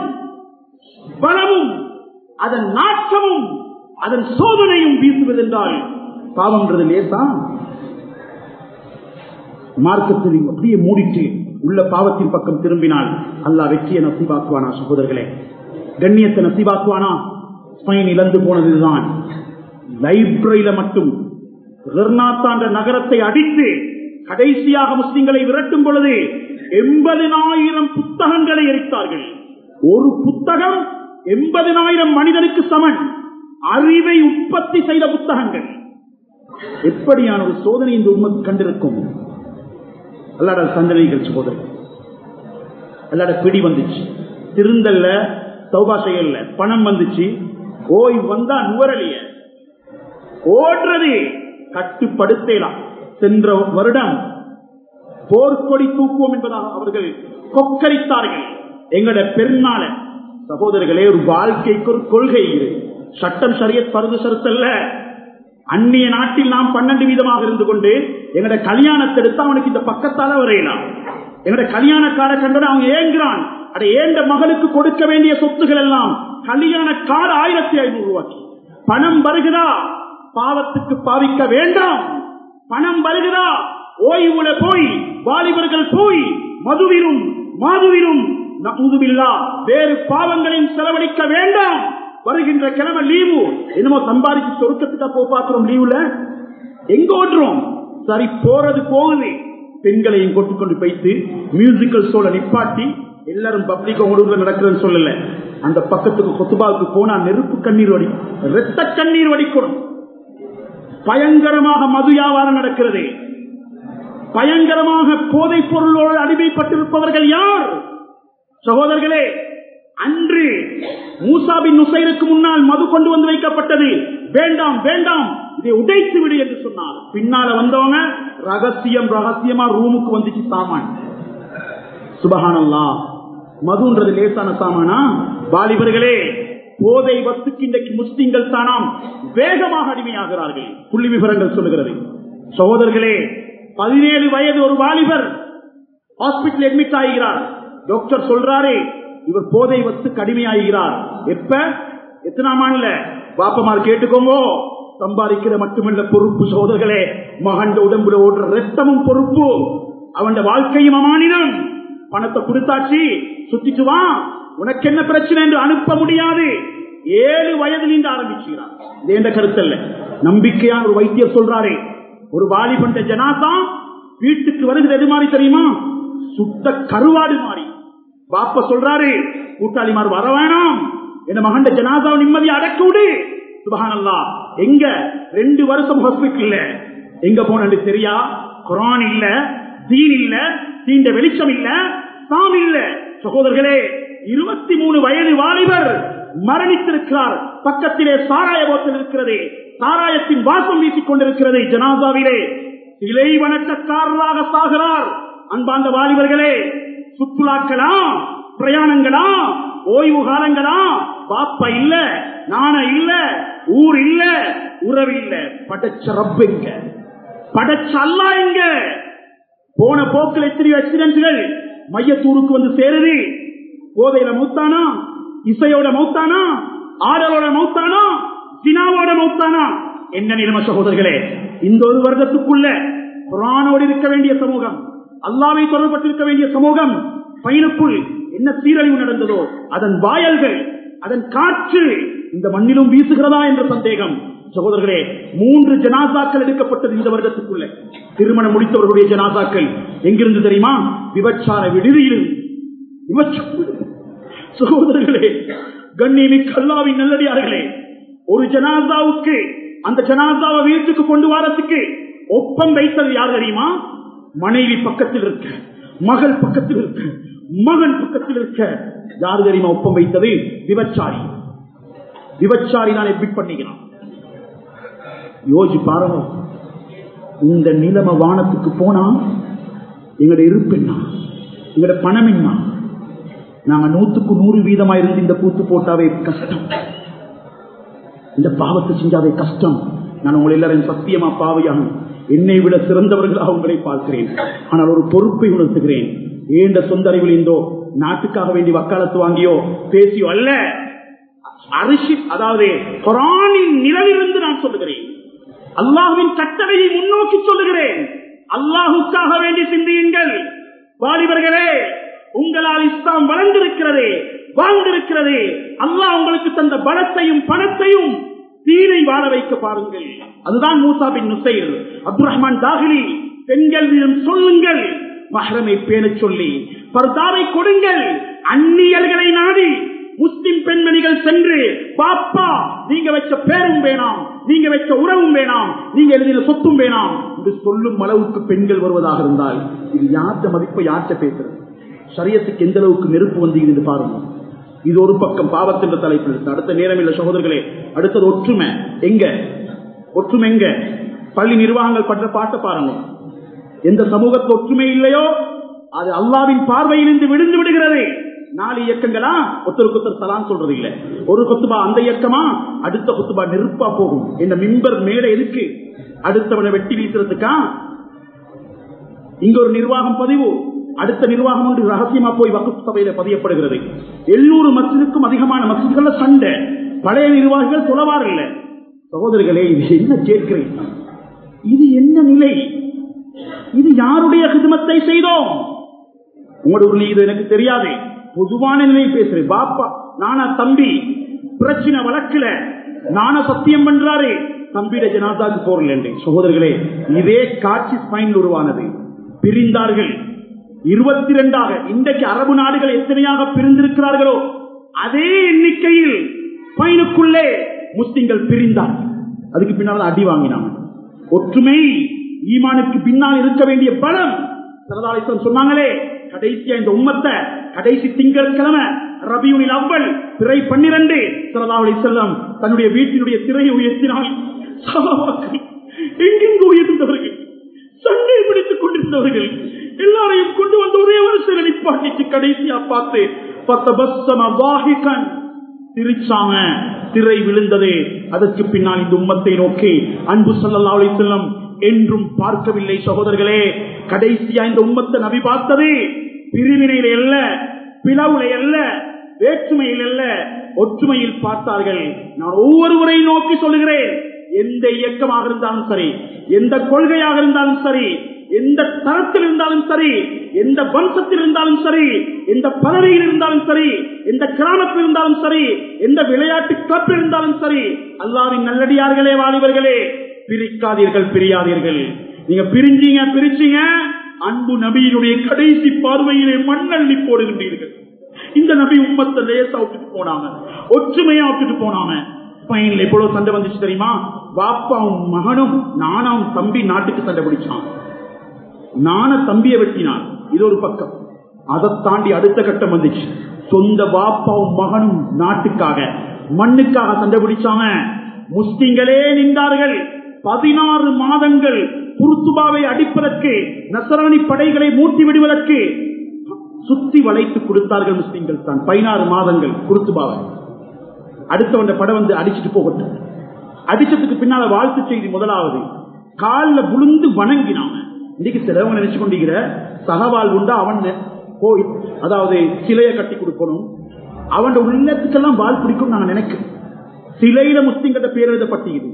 பலமும் அதன் நாற்றமும் அதன் சோதனையும் வீசுவதென்றால் பாவம்ன்றது லேசா மார்க்கத்தில் அப்படியே மூடிட்டு உள்ள பாவத்தின் பக்கம் திரும்பினால் அல்லாஹ் வெற்றியை நசிபாக்குவானா சகோதரர்களே கண்ணியத்தை நசிபாக்குவானா ஸ்பெயின் இழந்து போனதுதான் லைப்ரரியில மட்டும் ரிர்னாத்தாண்ட நகரத்தை அடித்து கடைசியாக முஸ்லிம்களை விரட்டும் பொழுது எண்பதினாயிரம் புத்தகங்களை எரித்தார்கள் ஒரு புத்தகம் எண்பதினாயிரம் மனிதனுக்கு சமன் அறிவை உற்பத்தி செய்த புத்தகங்கள் எப்படியான ஒரு சோதனை இந்த உண்மை கண்டிருக்கும் அல்லாட சந்தனைகள் சோதனை அல்லாட பிடி வந்துச்சு திருந்தல்ல சௌபா செய்யல பணம் வந்துச்சு ஓய் வந்தா நுவரலிய ஓடுறது கட்டுப்படுத்தலாம் சென்ற வருடம் போர்க்கொடி தூக்குவோம் என்பதாக அவர்கள் கொக்கரித்தார்கள் எங்களோட பெருநாள சகோதரர்களே ஒரு வாழ்க்கைக்கு ஒரு கொள்கை இது சட்டம் சரியத் பருது சருத்தல்ல அந்நிய நாட்டில் நாம் பன்னெண்டு வீதமாக இருந்து கொண்டு எங்கட கல்யாணத்தை எடுத்து அவனுக்கு இந்த பக்கத்தால வரையலாம் எங்கட கல்யாணக்கார கண்டோட அவன் ஏங்குறான் அட ஏண்ட மகளுக்கு கொடுக்க வேண்டிய சொத்துகள் எல்லாம் கல்யாண கால ஆயிரத்தி ஐநூறு ரூபாய்க்கு பணம் வருகிறா பாவத்துக்கு பாவிக்க வேண்டாம் பணம் வருகிறா ஓய்வுல போய் வாலிபர்கள் போய் மதுவிலும் மாதுவிலும் நபுதுபில்லா வேறு பாவங்களின் செலவழிக்க வேண்டாம் வருகின்ற கிழமை லீவு என்னமோ சம்பாதிச்சு சொருக்கத்துக்கா போ பாக்குறோம் லீவுல எங்க ஓடுறோம் சரி போறது போகுது பெண்களையும் கொண்டு கொண்டு போய்த்து மியூசிக்கல் ஷோல நிப்பாட்டி எல்லாரும் பப்ளிக் ஊடுல நடக்குதுன்னு சொல்லல அந்த பக்கத்துக்கு கொத்துபாவுக்கு போனா நெருப்பு கண்ணீர் வடி ரத்த கண்ணீர் வடிக்கணும் பயங்கரமாக மது வியாபாரம் நடக்கிறது பயங்கரமாக போதைப் பொருளோடு அடிமைப்பட்டிருப்பவர்கள் யார் சகோதரர்களே அன்று மூசாபின் நுசைருக்கு முன்னால் மது கொண்டு வந்து வைக்கப்பட்டது வேண்டாம் வேண்டாம் இதை உடைத்து விடு என்று சொன்னார் பின்னால வந்தவங்க ரகசியம் ரகசியமா ரூமுக்கு வந்துச்சு சாமான் சுபகானல்லா மதுன்றது லேசான சாமானா வாலிபர்களே போதை வத்துக்கு இன்றைக்கு முஸ்லிம்கள் தானாம் வேகமாக அடிமையாகிறார்கள் புள்ளி விவரங்கள் சொல்லுகிறது சகோதரர்களே பதினேழு வயது ஒரு வாலிபர் ஹாஸ்பிட்டல் அட்மிட் ஆகிறார் டாக்டர் சொல்றாரே இவர் போதை வத்து கடுமையாகிறார் எப்ப எத்தனாம் ஆண்டுல பாப்பமார் கேட்டுக்கோங்க சம்பாதிக்கிற மட்டுமல்ல பொறுப்பு சோதர்களே மகண்ட உடம்புல ஓடுற ரத்தமும் பொறுப்பு அவன் வாழ்க்கையும் அமானிடம் பணத்தை கொடுத்தாச்சு சுத்திட்டு வா உனக்கு என்ன பிரச்சனை என்று அனுப்ப முடியாது ஏழு வயதில் இருந்து ஆரம்பிச்சுகிறார் இது என்ற கருத்தல்ல நம்பிக்கையான ஒரு வைத்தியர் சொல்றாரே ஒரு வாலிபண்ட ஜனாசா வீட்டுக்கு வருகிறது மாதிரி தெரியுமா சுத்த கருவாடு மாறி பாப்ப சொல்றாரு கூட்டாளிமார் வர வேணாம் என் மகண்ட ஜனாதாவை நிம்மதி அடக்க விடு சுபகானல்லா எங்க ரெண்டு வருஷம் ஹாஸ்பிட்டல் எங்க போனது தெரியா குரான் இல்ல தீன் இல்ல தீண்ட வெளிச்சம் இல்ல சாமி இல்ல சகோதரர்களே இருபத்தி மூணு வயது வாலிபர் மரணித்திருக்கிறார் பக்கத்திலே சாராய போத்தல் இருக்கிறது சாராயத்தின் வாசம் வீசிக் கொண்டிருக்கிறது ஜனாதாவிலே சிலை வணக்கக்காரராக சாகிறார் அன்பாந்த வாலிபர்களே சுற்றுலாக்களா பிரயாணங்களா ஓய்வு காலங்களா பாப்பா இல்ல நாண இல்ல ஊர் இல்ல உறவு இல்ல படைச்ச ரப்பெங்க படைச்ச அல்லா எங்க போன போக்கில் எத்தனையோ ஆக்சிடென்ட்கள் மையத்தூருக்கு வந்து சேருது போதையில மௌத்தானா இசையோட மௌத்தானா ஆடலோட மௌத்தானா சினாவோட மௌத்தானா என்ன நிலைமை சகோதரர்களே இந்த ஒரு வருடத்துக்குள்ள குரானோடு இருக்க வேண்டிய சமூகம் அல்லாவை தொடர்பட்டிருக்க வேண்டிய சமூகம் பயனுக்குள் என்ன சீரழிவு நடந்ததோ அதன் வாயல்கள் அதன் காற்று இந்த மண்ணிலும் வீசுகிறதா என்ற சந்தேகம் சகோதரர்களே மூன்று ஜனாசாக்கள் எடுக்கப்பட்டது இந்த வருடத்துக்குள்ள திருமணம் முடித்தவர்களுடைய ஜனாசாக்கள் எங்கிருந்து தெரியுமா விபச்சார விடுதியில் சகோதரர்களே கண்ணியமிக்க அல்லாவின் நல்லடியார்களே ஒரு ஜனாசாவுக்கு அந்த ஜனாசாவை வீட்டுக்கு கொண்டு வரத்துக்கு ஒப்பம் வைத்தது யார் தெரியுமா மனைவி பக்கத்தில் இருக்க மகள் பக்கத்தில் இருக்க மகன் பக்கத்தில் இருக்க யார் தெரியுமா ஒப்பம் வைத்தது விபச்சாரி விபச்சாரி தான் எட்மிட் பண்ணிக்கிறான் யோசி பாருங்க இந்த நிலைமை வானத்துக்கு போனா எங்களோட இருப்பு என்ன எங்களோட பணம் என்ன நாங்க நூத்துக்கு நூறு வீதமா இருந்து இந்த கூத்து போட்டாவே கஷ்டம் இந்த பாவத்தை செஞ்சாவே கஷ்டம் நான் உங்களை எல்லாரும் சத்தியமா பாவையாகும் என்னை விட சிறந்தவர்களாக உங்களை பார்க்கிறேன் ஆனால் ஒரு பொறுப்பை உணர்த்துகிறேன் ஏண்ட சொந்த அறிவில் இருந்தோ நாட்டுக்காக வேண்டி வக்காலத்து வாங்கியோ பேசியோ அல்ல அரிசி அதாவது குரானின் நிலவிலிருந்து நான் சொல்லுகிறேன் அல்லாஹுவின் கட்டளையை முன்னோக்கி சொல்லுகிறேன் அல்லாஹுக்காக வேண்டி சிந்தியுங்கள் வாலிபர்களே உங்களால் இஸ்லாம் வளர்ந்திருக்கிறது வாழ்ந்திருக்கிறது அல்லாஹ் உங்களுக்கு தந்த பலத்தையும் பணத்தையும் தீரை வாழ வைக்க பாருங்கள் அதுதான் Musa bin Nusair Abdul Rahman தாகிலி பெண்களிடம் சொல்லுங்கள் மஹரமை பேண சொல்லி பர்தாவை கொடுங்கள் அந்நியல்களை நாடி முஸ்லிம் பெண்மணிகள் சென்று பாப்பா நீங்க வச்ச பேரும் வேணாம் நீங்க வச்ச உறவும் வேணாம் நீங்க எழுதின சொத்தும் வேணாம் என்று சொல்லும் அளவுக்கு பெண்கள் வருவதாக இருந்தால் இது யார்த்த மதிப்பை யார்த்த பேசுறது சரியத்துக்கு எந்த அளவுக்கு நெருப்பு வந்தீங்க பாருங்க இது ஒரு பக்கம் பாவத்தின் தலைப்பில் இருக்கு அடுத்த நேரம் இல்ல சகோதரர்களே அடுத்தது ஒற்றுமை எங்க ஒற்றுமை எங்க பள்ளி நிர்வாகங்கள் பற்ற பாட்ட பாருங்க எந்த சமூகத்தில் ஒற்றுமை இல்லையோ அது அல்லாவின் பார்வையிலிருந்து விழுந்து விடுகிறது நாலு இயக்கங்களா ஒருத்தருக்கு ஒருத்தர் சலான் சொல்றது இல்ல ஒரு கொத்துபா அந்த இயக்கமா அடுத்த கொத்துபா நெருப்பா போகும் இந்த மின்பர் மேல எதுக்கு அடுத்தவனை வெட்டி வீசுறதுக்கா இங்க ஒரு நிர்வாகம் பதிவு அடுத்த நிர்வாகம் ஒன்று ரகசியமா போய் வகுப்பு சபையில பதியப்படுகிறது எழுநூறு மசிதுக்கும் அதிகமான மசிதுகள சண்டை பழைய நிர்வாகிகள் சொல்லுவார்கள் சகோதரர்களே இது என்ன கேட்கிறேன் இது என்ன நிலை இது யாருடைய ஹிதமத்தை செய்தோம் உங்களுடைய இது எனக்கு தெரியாது பொதுவான நிலை பேசுறேன் பாப்பா நானா தம்பி பிரச்சனை வழக்குல நான சத்தியம் பண்றாரு தம்பியிட ஜனாதாக்கு போறல சகோதரர்களே இதே காட்சி ஸ்பைன் உருவானது பிரிந்தார்கள் இருபத்தி ரெண்டாக இன்றைக்கு அரபு நாடுகள் எத்தனையாக பிரிந்திருக்கிறார்களோ அதே எண்ணிக்கையில் பயனுக்குள்ளே முஸ்லிம்கள் பிரிந்தார் அதுக்கு பின்னால் அடி வாங்கினாங்க ஒற்றுமை ஈமானுக்கு பின்னால் இருக்க வேண்டிய பலம் சரதாலேஸ்வரம் சொன்னாங்களே கடைசியா இந்த உம்மத்தை கடைசி திங்கட்கிழமை ரபியுனில் அவ்வள் திரை பன்னிரண்டு சரதாவளி செல்லம் தன்னுடைய வீட்டினுடைய திரையை உயர்த்தினால் சகாபாக்கள் எங்கெங்கு உயர்ந்தவர்கள் சண்டை பிடித்துக் கொண்டிருந்தவர்கள் எல்லாரையும் கொண்டு வந்து ஒரே ஒரு சில நிப்பாட்டிச்சு கடைசியா பார்த்து சிரிச்சாங்க திரை விழுந்தது அதற்கு பின்னால் இந்த உம்மத்தை நோக்கி அன்பு சல்லா செல்லம் என்றும் பார்க்கவில்லை சகோதரர்களே கடைசியா இந்த உம்மத்தை நபி பார்த்தது பிரிவினையில அல்ல பிளவுல அல்ல வேற்றுமையில் அல்ல ஒற்றுமையில் பார்த்தார்கள் நான் ஒவ்வொருவரை நோக்கி சொல்லுகிறேன் எந்த இயக்கமாக இருந்தாலும் சரி எந்த கொள்கையாக இருந்தாலும் சரி எந்த தரத்தில் இருந்தாலும் சரி எந்த வம்சத்தில் இருந்தாலும் சரி எந்த பதவியில் இருந்தாலும் சரி எந்த கிராமத்தில் இருந்தாலும் சரி எந்த விளையாட்டு கிளப்பில் இருந்தாலும் சரி அல்லாவின் நல்லடியார்களே வாலிபர்களே பிரிக்காதீர்கள் பிரியாதீர்கள் நீங்க பிரிஞ்சீங்க பிரிச்சீங்க அன்பு நபியினுடைய கடைசி பார்வையிலே மண்ணள்ளி போடுகின்றீர்கள் இந்த நபி உம்மத்தை லேசா விட்டுட்டு போனாங்க ஒற்றுமையா விட்டுட்டு போனாங்க பையன்ல எவ்வளவு சண்டை வந்துச்சு தெரியுமா பாப்பாவும் மகனும் நானாவும் தம்பி நாட்டுக்கு சண்டை பிடிச்சான் நான தம்பியை வெட்டினான் இது ஒரு பக்கம் அதை தாண்டி அடுத்த கட்டம் வந்துச்சு சொந்த பாப்பாவும் மகனும் நாட்டுக்காக மண்ணுக்காக சண்டை பிடிச்சாங்க முஸ்லிம்களே நின்றார்கள் பதினாறு மாதங்கள் குருத்துபாவை அடிப்பதற்கு நசராணி படைகளை மூட்டி விடுவதற்கு சுத்தி வளைத்து கொடுத்தார்கள் முஸ்லிம்கள் தான் பதினாறு மாதங்கள் குருத்துபாவை அடுத்தவன் படம் வந்து அடிச்சுட்டு போகட்டும் அடிச்சதுக்கு பின்னால வாழ்த்து செய்தி முதலாவது காலில் விழுந்து வணங்கினாங்க இன்னைக்கு சிலவங்க நினைச்சு கொண்டிருக்கிற சகவால் உண்டா அவன் போய் அதாவது சிலையை கட்டி கொடுக்கணும் அவன் உள்ளத்துக்கெல்லாம் வால் பிடிக்கும் நாங்க நினைக்கிறோம் சிலையில முஸ்லிம்கிட்ட பேர் எழுதப்பட்டிருக்குது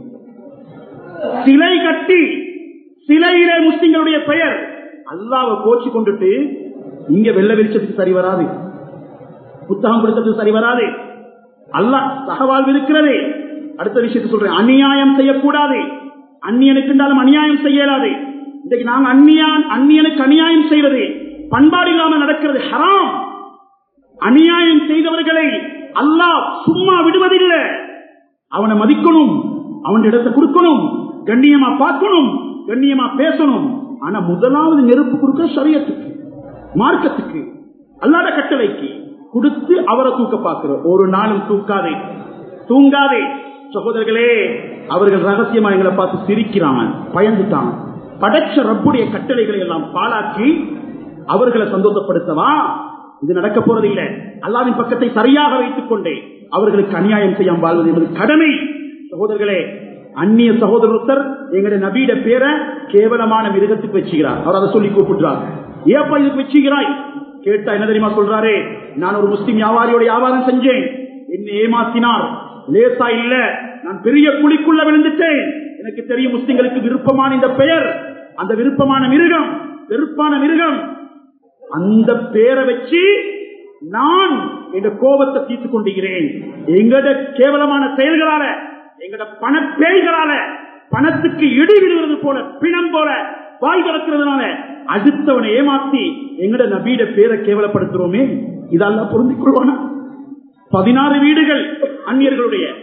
சிலை கட்டி சிலையில முஸ்லிம்களுடைய பெயர் அல்லாவை கோச்சு கொண்டுட்டு இங்க வெள்ள வெளிச்சத்துக்கு சரி வராது புத்தகம் கொடுத்ததுக்கு சரி வராது அல்லா சகவாழ்வு இருக்கிறது அடுத்த விஷயத்தை சொல்றேன் அநியாயம் செய்யக்கூடாது அந்நியனுக்கு இருந்தாலும் அநியாயம் செய்யலாது இன்றைக்கு நாங்க அந்நியான் அந்நியனுக்கு அநியாயம் செய்வது பண்பாடு இல்லாமல் நடக்கிறது ஹராம் அநியாயம் செய்தவர்களை அல்லாஹ் சும்மா விடுவதில்லை அவனை மதிக்கணும் அவன் இடத்தை கொடுக்கணும் கண்ணியமா பார்க்கணும் கண்ணியமா பேசணும் ஆனா முதலாவது நெருப்பு கொடுக்க சரியத்துக்கு மார்க்கத்துக்கு அல்லாத கட்டளைக்கு கொடுத்து அவரை தூக்க பார்க்கிறோம் ஒரு நாளும் தூக்காதே தூங்காதே சகோதரர்களே அவர்கள் ரகசியமா எங்களை பார்த்து சிரிக்கிறாங்க பயந்துட்டாங்க படைச்ச ரப்புடைய கட்டளைகளை எல்லாம் பாழாக்கி அவர்களை சந்தோஷப்படுத்தவா இது நடக்க போறது இல்லை அல்லாவின் பக்கத்தை சரியாக வைத்துக் கொண்டே அவர்களுக்கு அநியாயம் செய்யாம வாழ்வது என்பது கடமை சகோதரர்களே அந்நிய சகோதரத்தர் எங்களுடைய நபீட பேரை கேவலமான மிருகத்துக்கு வச்சுக்கிறார் அவர் அதை சொல்லி கூப்பிடுறார் ஏப்பா இதுக்கு வச்சுக்கிறாய் கேட்டா என்ன தெரியுமா சொல்றாரு நான் ஒரு முஸ்லிம் வியாபாரியோட வியாபாரம் செஞ்சேன் என்னை ஏமாத்தினார் லேசா இல்ல நான் பெரிய குழிக்குள்ள விழுந்துட்டேன் எனக்கு தெரியும் முஸ்லிம்களுக்கு விருப்பமான இந்த பெயர் அந்த விருப்பமான மிருகம் வெறுப்பான மிருகம் அந்த பேரை வச்சு நான் எங்க கோபத்தை தீர்த்து கொண்டிருக்கிறேன் எங்கட கேவலமான செயல்களால எங்கட பணப்பேய்களால பணத்துக்கு இடி விடுவது போல பிணம் போல வாய் திறக்கிறதுனால அடுத்தவனை ஏமாத்தி எங்கட நபீட பேரை கேவலப்படுத்துறோமே இதெல்லாம் பொருந்திக் கொள்வானா பதினாறு வீடுகள் அந்நியர்களுடைய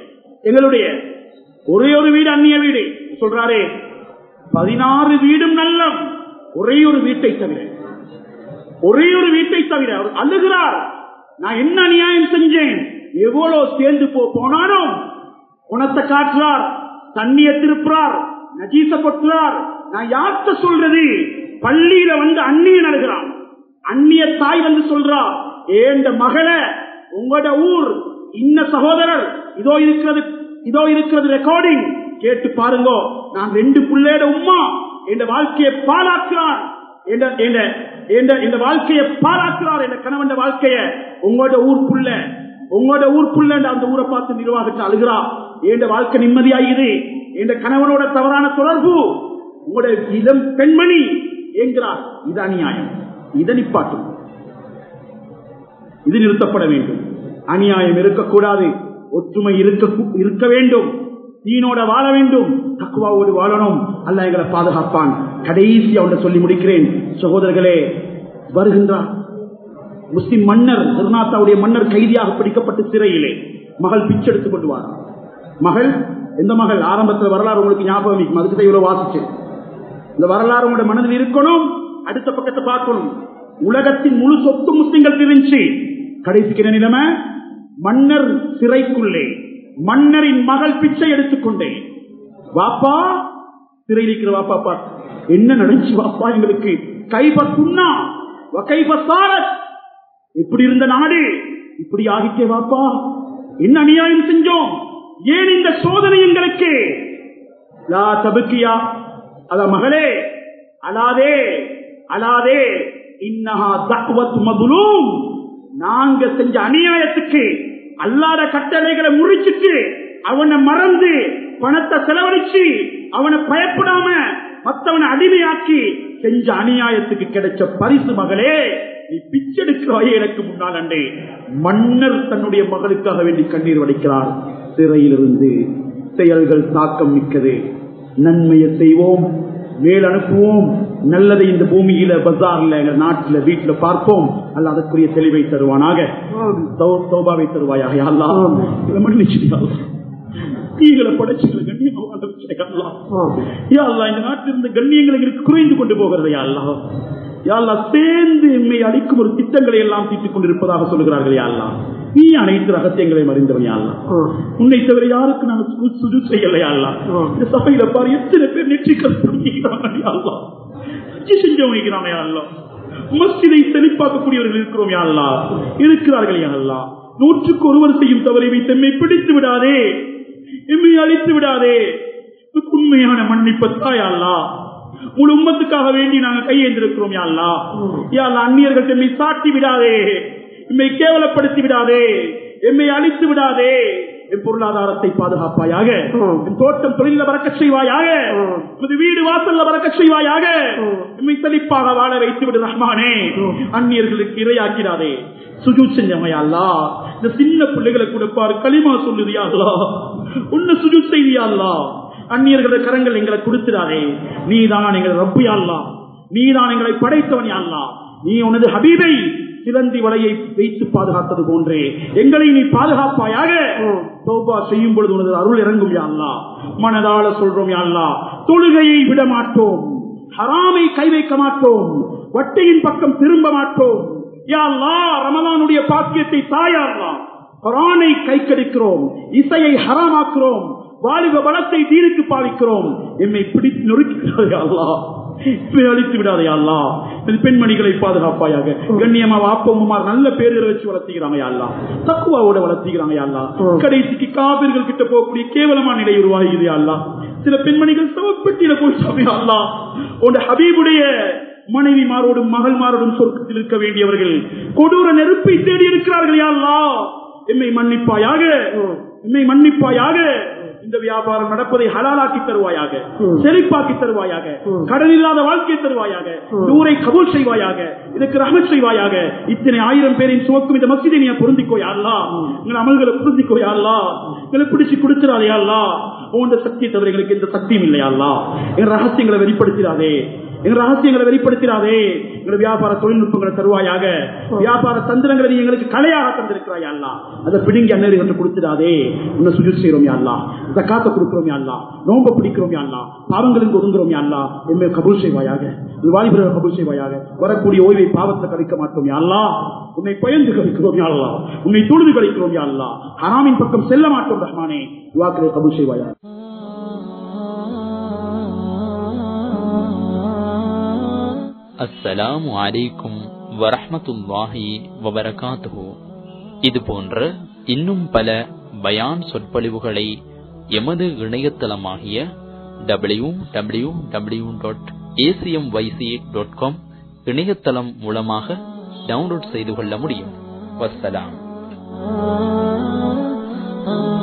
எங்களுடைய ஒரே ஒரு வீடு அந்நிய வீடு சொல்றாரே பதினாறு வீடும் நல்ல ஒரே ஒரு வீட்டை தவிர ஒரே ஒரு வீட்டை தவிர அவர் அழுகிறார் நான் என்ன அநியாயம் செஞ்சேன் எவ்வளவு சேர்ந்து போ போனாலும் குணத்தை காட்டுறார் தண்ணிய திருப்புறார் நஜீச கொட்டுறார் நான் யார்கிட்ட சொல்றது பள்ளியில வந்து அந்நியன் அழுகிறான் அந்நிய தாய் வந்து சொல்றா ஏண்ட மகளை உங்களோட ஊர் இன்ன சகோதரர் இதோ இருக்கிறது இதோ இருக்கிறது ரெக்கார்டிங் கேட்டு பாருங்க நான் ரெண்டு பிள்ளையோட உம்மா என் வாழ்க்கையை பாலாக்குறார் என் வாழ்க்கையை பாராட்டுறார் என் கணவன் வாழ்க்கைய உங்களோட ஊர் புள்ள உங்களோட ஊர் புள்ள அந்த ஊரை பார்த்து நிர்வாகத்தை அழுகிறா என் வாழ்க்கை நிம்மதியாகுது என் கணவனோட தவறான தொடர்பு உங்களோட இளம் பெண்மணி என்கிறார் இது அநியாயம் இதை நிப்பாட்டும் இது நிறுத்தப்பட வேண்டும் அநியாயம் இருக்கக்கூடாது ஒற்றுமை இருக்க இருக்க வேண்டும் தீனோட வாழ வேண்டும் தக்குவாவோடு வாழணும் அல்ல எங்களை பாதுகாப்பான் கடைசி அவன் சொல்லி முடிக்கிறேன் சகோதரர்களே வருகின்றார் முஸ்லிம் மன்னர் குருநாத்தாவுடைய மன்னர் கைதியாக பிடிக்கப்பட்டு சிறையிலே மகள் பிச்செடுத்துக் கொண்டு வார் மகள் எந்த மகள் ஆரம்பத்தில் வரலாறு உங்களுக்கு ஞாபகம் இருக்கும் அதுக்கு தான் இவ்வளவு வாசிச்சு இந்த வரலாறு உங்களுடைய மனதில் இருக்கணும் அடுத்த பக்கத்தை பார்க்கணும் உலகத்தின் முழு சொத்து முஸ்லிம்கள் இருந்துச்சு கடைசிக்கிற நிலைமை மன்னர் சிறைக்குள்ளே மன்னரின் மகள் பிச்சை எடுத்துக்கொண்டேன் வாப்பா சிறையில் இருக்கிற வாப்பா பா என்ன நடந்துச்சு வாப்பா எங்களுக்கு கைபத்துன்னா கைபசாரத் இப்படி இருந்த நாடு இப்படி ஆகிட்டே வாப்பா என்ன அநியாயம் செஞ்சோம் ஏன் இந்த சோதனை எங்களுக்கு லா தபுக்கியா அத மகளே அலாதே அலாதே இன்னஹா தக்வத் மதுலூம் நாங்க செஞ்ச அநியாயத்துக்கு அல்லாத கட்டளைகளை முறிச்சிட்டு அவனை மறந்து பணத்தை செலவழிச்சு அவனை பயப்படாம மத்தவனை அடிமையாக்கி செஞ்ச அநியாயத்துக்கு கிடைச்ச பரிசு மகளே நீ பிச்செடுக்கிறாயே எனக்கு முன்னால் அண்டே மன்னர் தன்னுடைய மகளுக்காக வேண்டி கண்ணீர் வடிக்கிறார் சிறையிலிருந்து செயல்கள் தாக்கம் மிக்கது நன்மையை செய்வோம் மேல் அனுப்புவோம் நல்லதை இந்த பூமியில பஜார்ல எங்க நாட்டுல வீட்டுல பார்ப்போம் அல்ல அதற்குரிய தெளிவை தருவானாக சௌபாவை தருவாயாக அல்லா மன்னிச்சு தீகளை படைச்சுகளை கண்ணியமாக இந்த நாட்டில் இருந்த கண்ணியங்கள் எங்களுக்கு குறைந்து கொண்டு போகிறது யாழ்லா யாழ்லா சேர்ந்து எம்மை அளிக்கும் ஒரு திட்டங்களை எல்லாம் தீட்டிக் கொண்டிருப்பதாக சொல்லுகிறார்கள் யாழ்லா நீ அனைத்து ரகசியங்களையும் அறிந்தவன் யாழ்லா உன்னை தவிர யாருக்கு நான் சுஜு செய்யலை யாழ்லா இந்த சபையில பாரு எத்தனை பேர் நெற்றிக்கல் பண்ணிக்கிறாங்க யாழ்லா செஞ்சவங்க இருக்கிறாங்க யாழ்லா மஸ்திதை செழிப்பாக்கக்கூடியவர்கள் இருக்கிறோம் யாழ்லா இருக்கிறார்கள் யாழ்லா நூற்றுக்கு ஒருவர் செய்யும் தவறை வைத்து எம்மை பிடித்து விடாதே எம்மை அழித்து விடாதே உண்மையான மன்னிப்பத்தா யாழ்லா முழு உம்மத்துக்காக வேண்டி நாங்க கையேந்திருக்கிறோம் யாழ்லா யாழ்லா அந்நியர்கள் எம்மை சாட்டி விடாதே எம்மை கேவலப்படுத்தி விடாதே எம்மை அழித்து விடாதே என் பொருளாதாரத்தை பாதுகாப்பாயாக என் தோட்டம் தொழில பறக்க செய்வாயாக வீடு வாசல்ல பறக்க செய்வாயாக எம்மை செழிப்பாக வாழ வைத்து விடு ரஹ்மானே அந்நியர்களுக்கு இரையாக்கிறாதே சுஜூ செஞ்சமையாள்லா இந்த சின்ன பிள்ளைகளை கொடுப்பாரு களிமா சொல்லுதியாங்களா உன்ன சுஜூ செய்தியாள்லா அந்நியர்கள கரங்கள் எங்களை கொடுத்துடாதே நீ தான் எங்களை ரப்பியாள்லா நீ தான் எங்களை படைத்தவன் யாழ்லா நீ உனது ஹபீபை சிலந்தி வலையை வைத்து பாதுகாத்தது போன்றே எங்களை நீ பாதுகாப்பாயாக சௌபா செய்யும் பொழுது உனது அருள் இறங்கும் யாழ்லா மனதால சொல்றோம் யாழ்லா தொழுகையை விட மாட்டோம் ஹராமை கை வைக்க மாட்டோம் வட்டியின் பக்கம் திரும்ப மாட்டோம் யாழ்லா ரமலானுடைய பாக்கியத்தை தாயாள்லா குரானை கை கெடுக்கிறோம் இசையை ஹராமாக்குறோம் வாலிப பலத்தை தீனுக்கு பாவிக்கிறோம் எம்மை பிடித்து நொறுக்கிறார்களா அழித்து விடாதையா பெண்மணிகளை பாதுகாப்பாயாக கண்ணியமா வாப்பமார் நல்ல பேர்களை வச்சு வளர்த்திக்கிறாங்க யாழ்லா தக்குவாவோட வளர்த்திக்கிறாங்க யாழ்லா கடைசிக்கு காவிர்கள் கிட்ட போகக்கூடிய கேவலமான நிலை உருவாகிறது யாழ்லா சில பெண்மணிகள் சவப்பெட்டியில போய் அல்லா உன் ஹபீபுடைய மனைவிமாரோடும் மகள்மாரோடும் சொர்க்கத்தில் இருக்க வேண்டியவர்கள் கொடூர நெருப்பை தேடி இருக்கிறார்கள் யாழ்லா எம்மை மன்னிப்பாயாக எம்மை மன்னிப்பாயாக இந்த வியாபாரம் நடப்பதை ஹலாலாக்கி தருவாயாக செழிப்பாக்கி தருவாயாக கடன் இல்லாத வாழ்க்கை தருவாயாக ஊரை கபூல் செய்வாயாக இதுக்கு ரஹமத் செய்வாயாக இத்தனை ஆயிரம் பேரின் சுமக்கும் இந்த மசிதை நீ பொருந்திக்கோ யாருலா உங்கள் அமல்களை பொருந்திக்கோ யாருலா எங்களை பிடிச்சு கொடுத்துடாதே யாருலா உன் சக்தியை தவிர எங்களுக்கு எந்த சக்தியும் இல்லையாள்லா என் ரகசியங்களை வெளிப்படுத்திடாதே எங்கள் ரகசியங்களை வெளிப்படுத்திடாதே எங்கள் வியாபார தொழில்நுட்பங்களை தருவாயாக வியாபார தந்திரங்களை நீ எங்களுக்கு கலையாக தந்திருக்கிறாய் அல்லா அதை பிடுங்கி அண்ணன் என்று கொடுத்துடாதே உன்னை சுஜித் செய்கிறோம் அல்லா இந்த காத்த கொடுக்கிறோம் அல்லா நோம்ப பிடிக்கிறோம் அல்லா பாவங்களுக்கு ஒதுங்குறோம் அல்லா எம்மை கபூல் செய்வாயாக இது வாலிபர்கள் கபூல் செய்வாயாக வரக்கூடிய ஓய்வை பாவத்தை கழிக்க மாட்டோம் அல்லா உன்னை பயந்து கழிக்கிறோம் அல்லா உன்னை தொழுது கழிக்கிறோம் அல்லா ஹராமின் பக்கம் செல்ல மாட்டோம் ரஹ்மானே துவாக்களை கபூல் செய்வாயாக அஸ்ஸலாமு அலைக்கும் வரஹ்மத்துல்லாஹி வபரகாத்துஹு இது போன்ற இன்னும் பல பயான் சொற்பொழிவுகளை எமது இணையதளமாகிய W W W dot ACM YC dot com இணையதளம் மூலமாக டவுன்லோட் செய்து கொள்ள முடியும் வஸ்ஸலாம்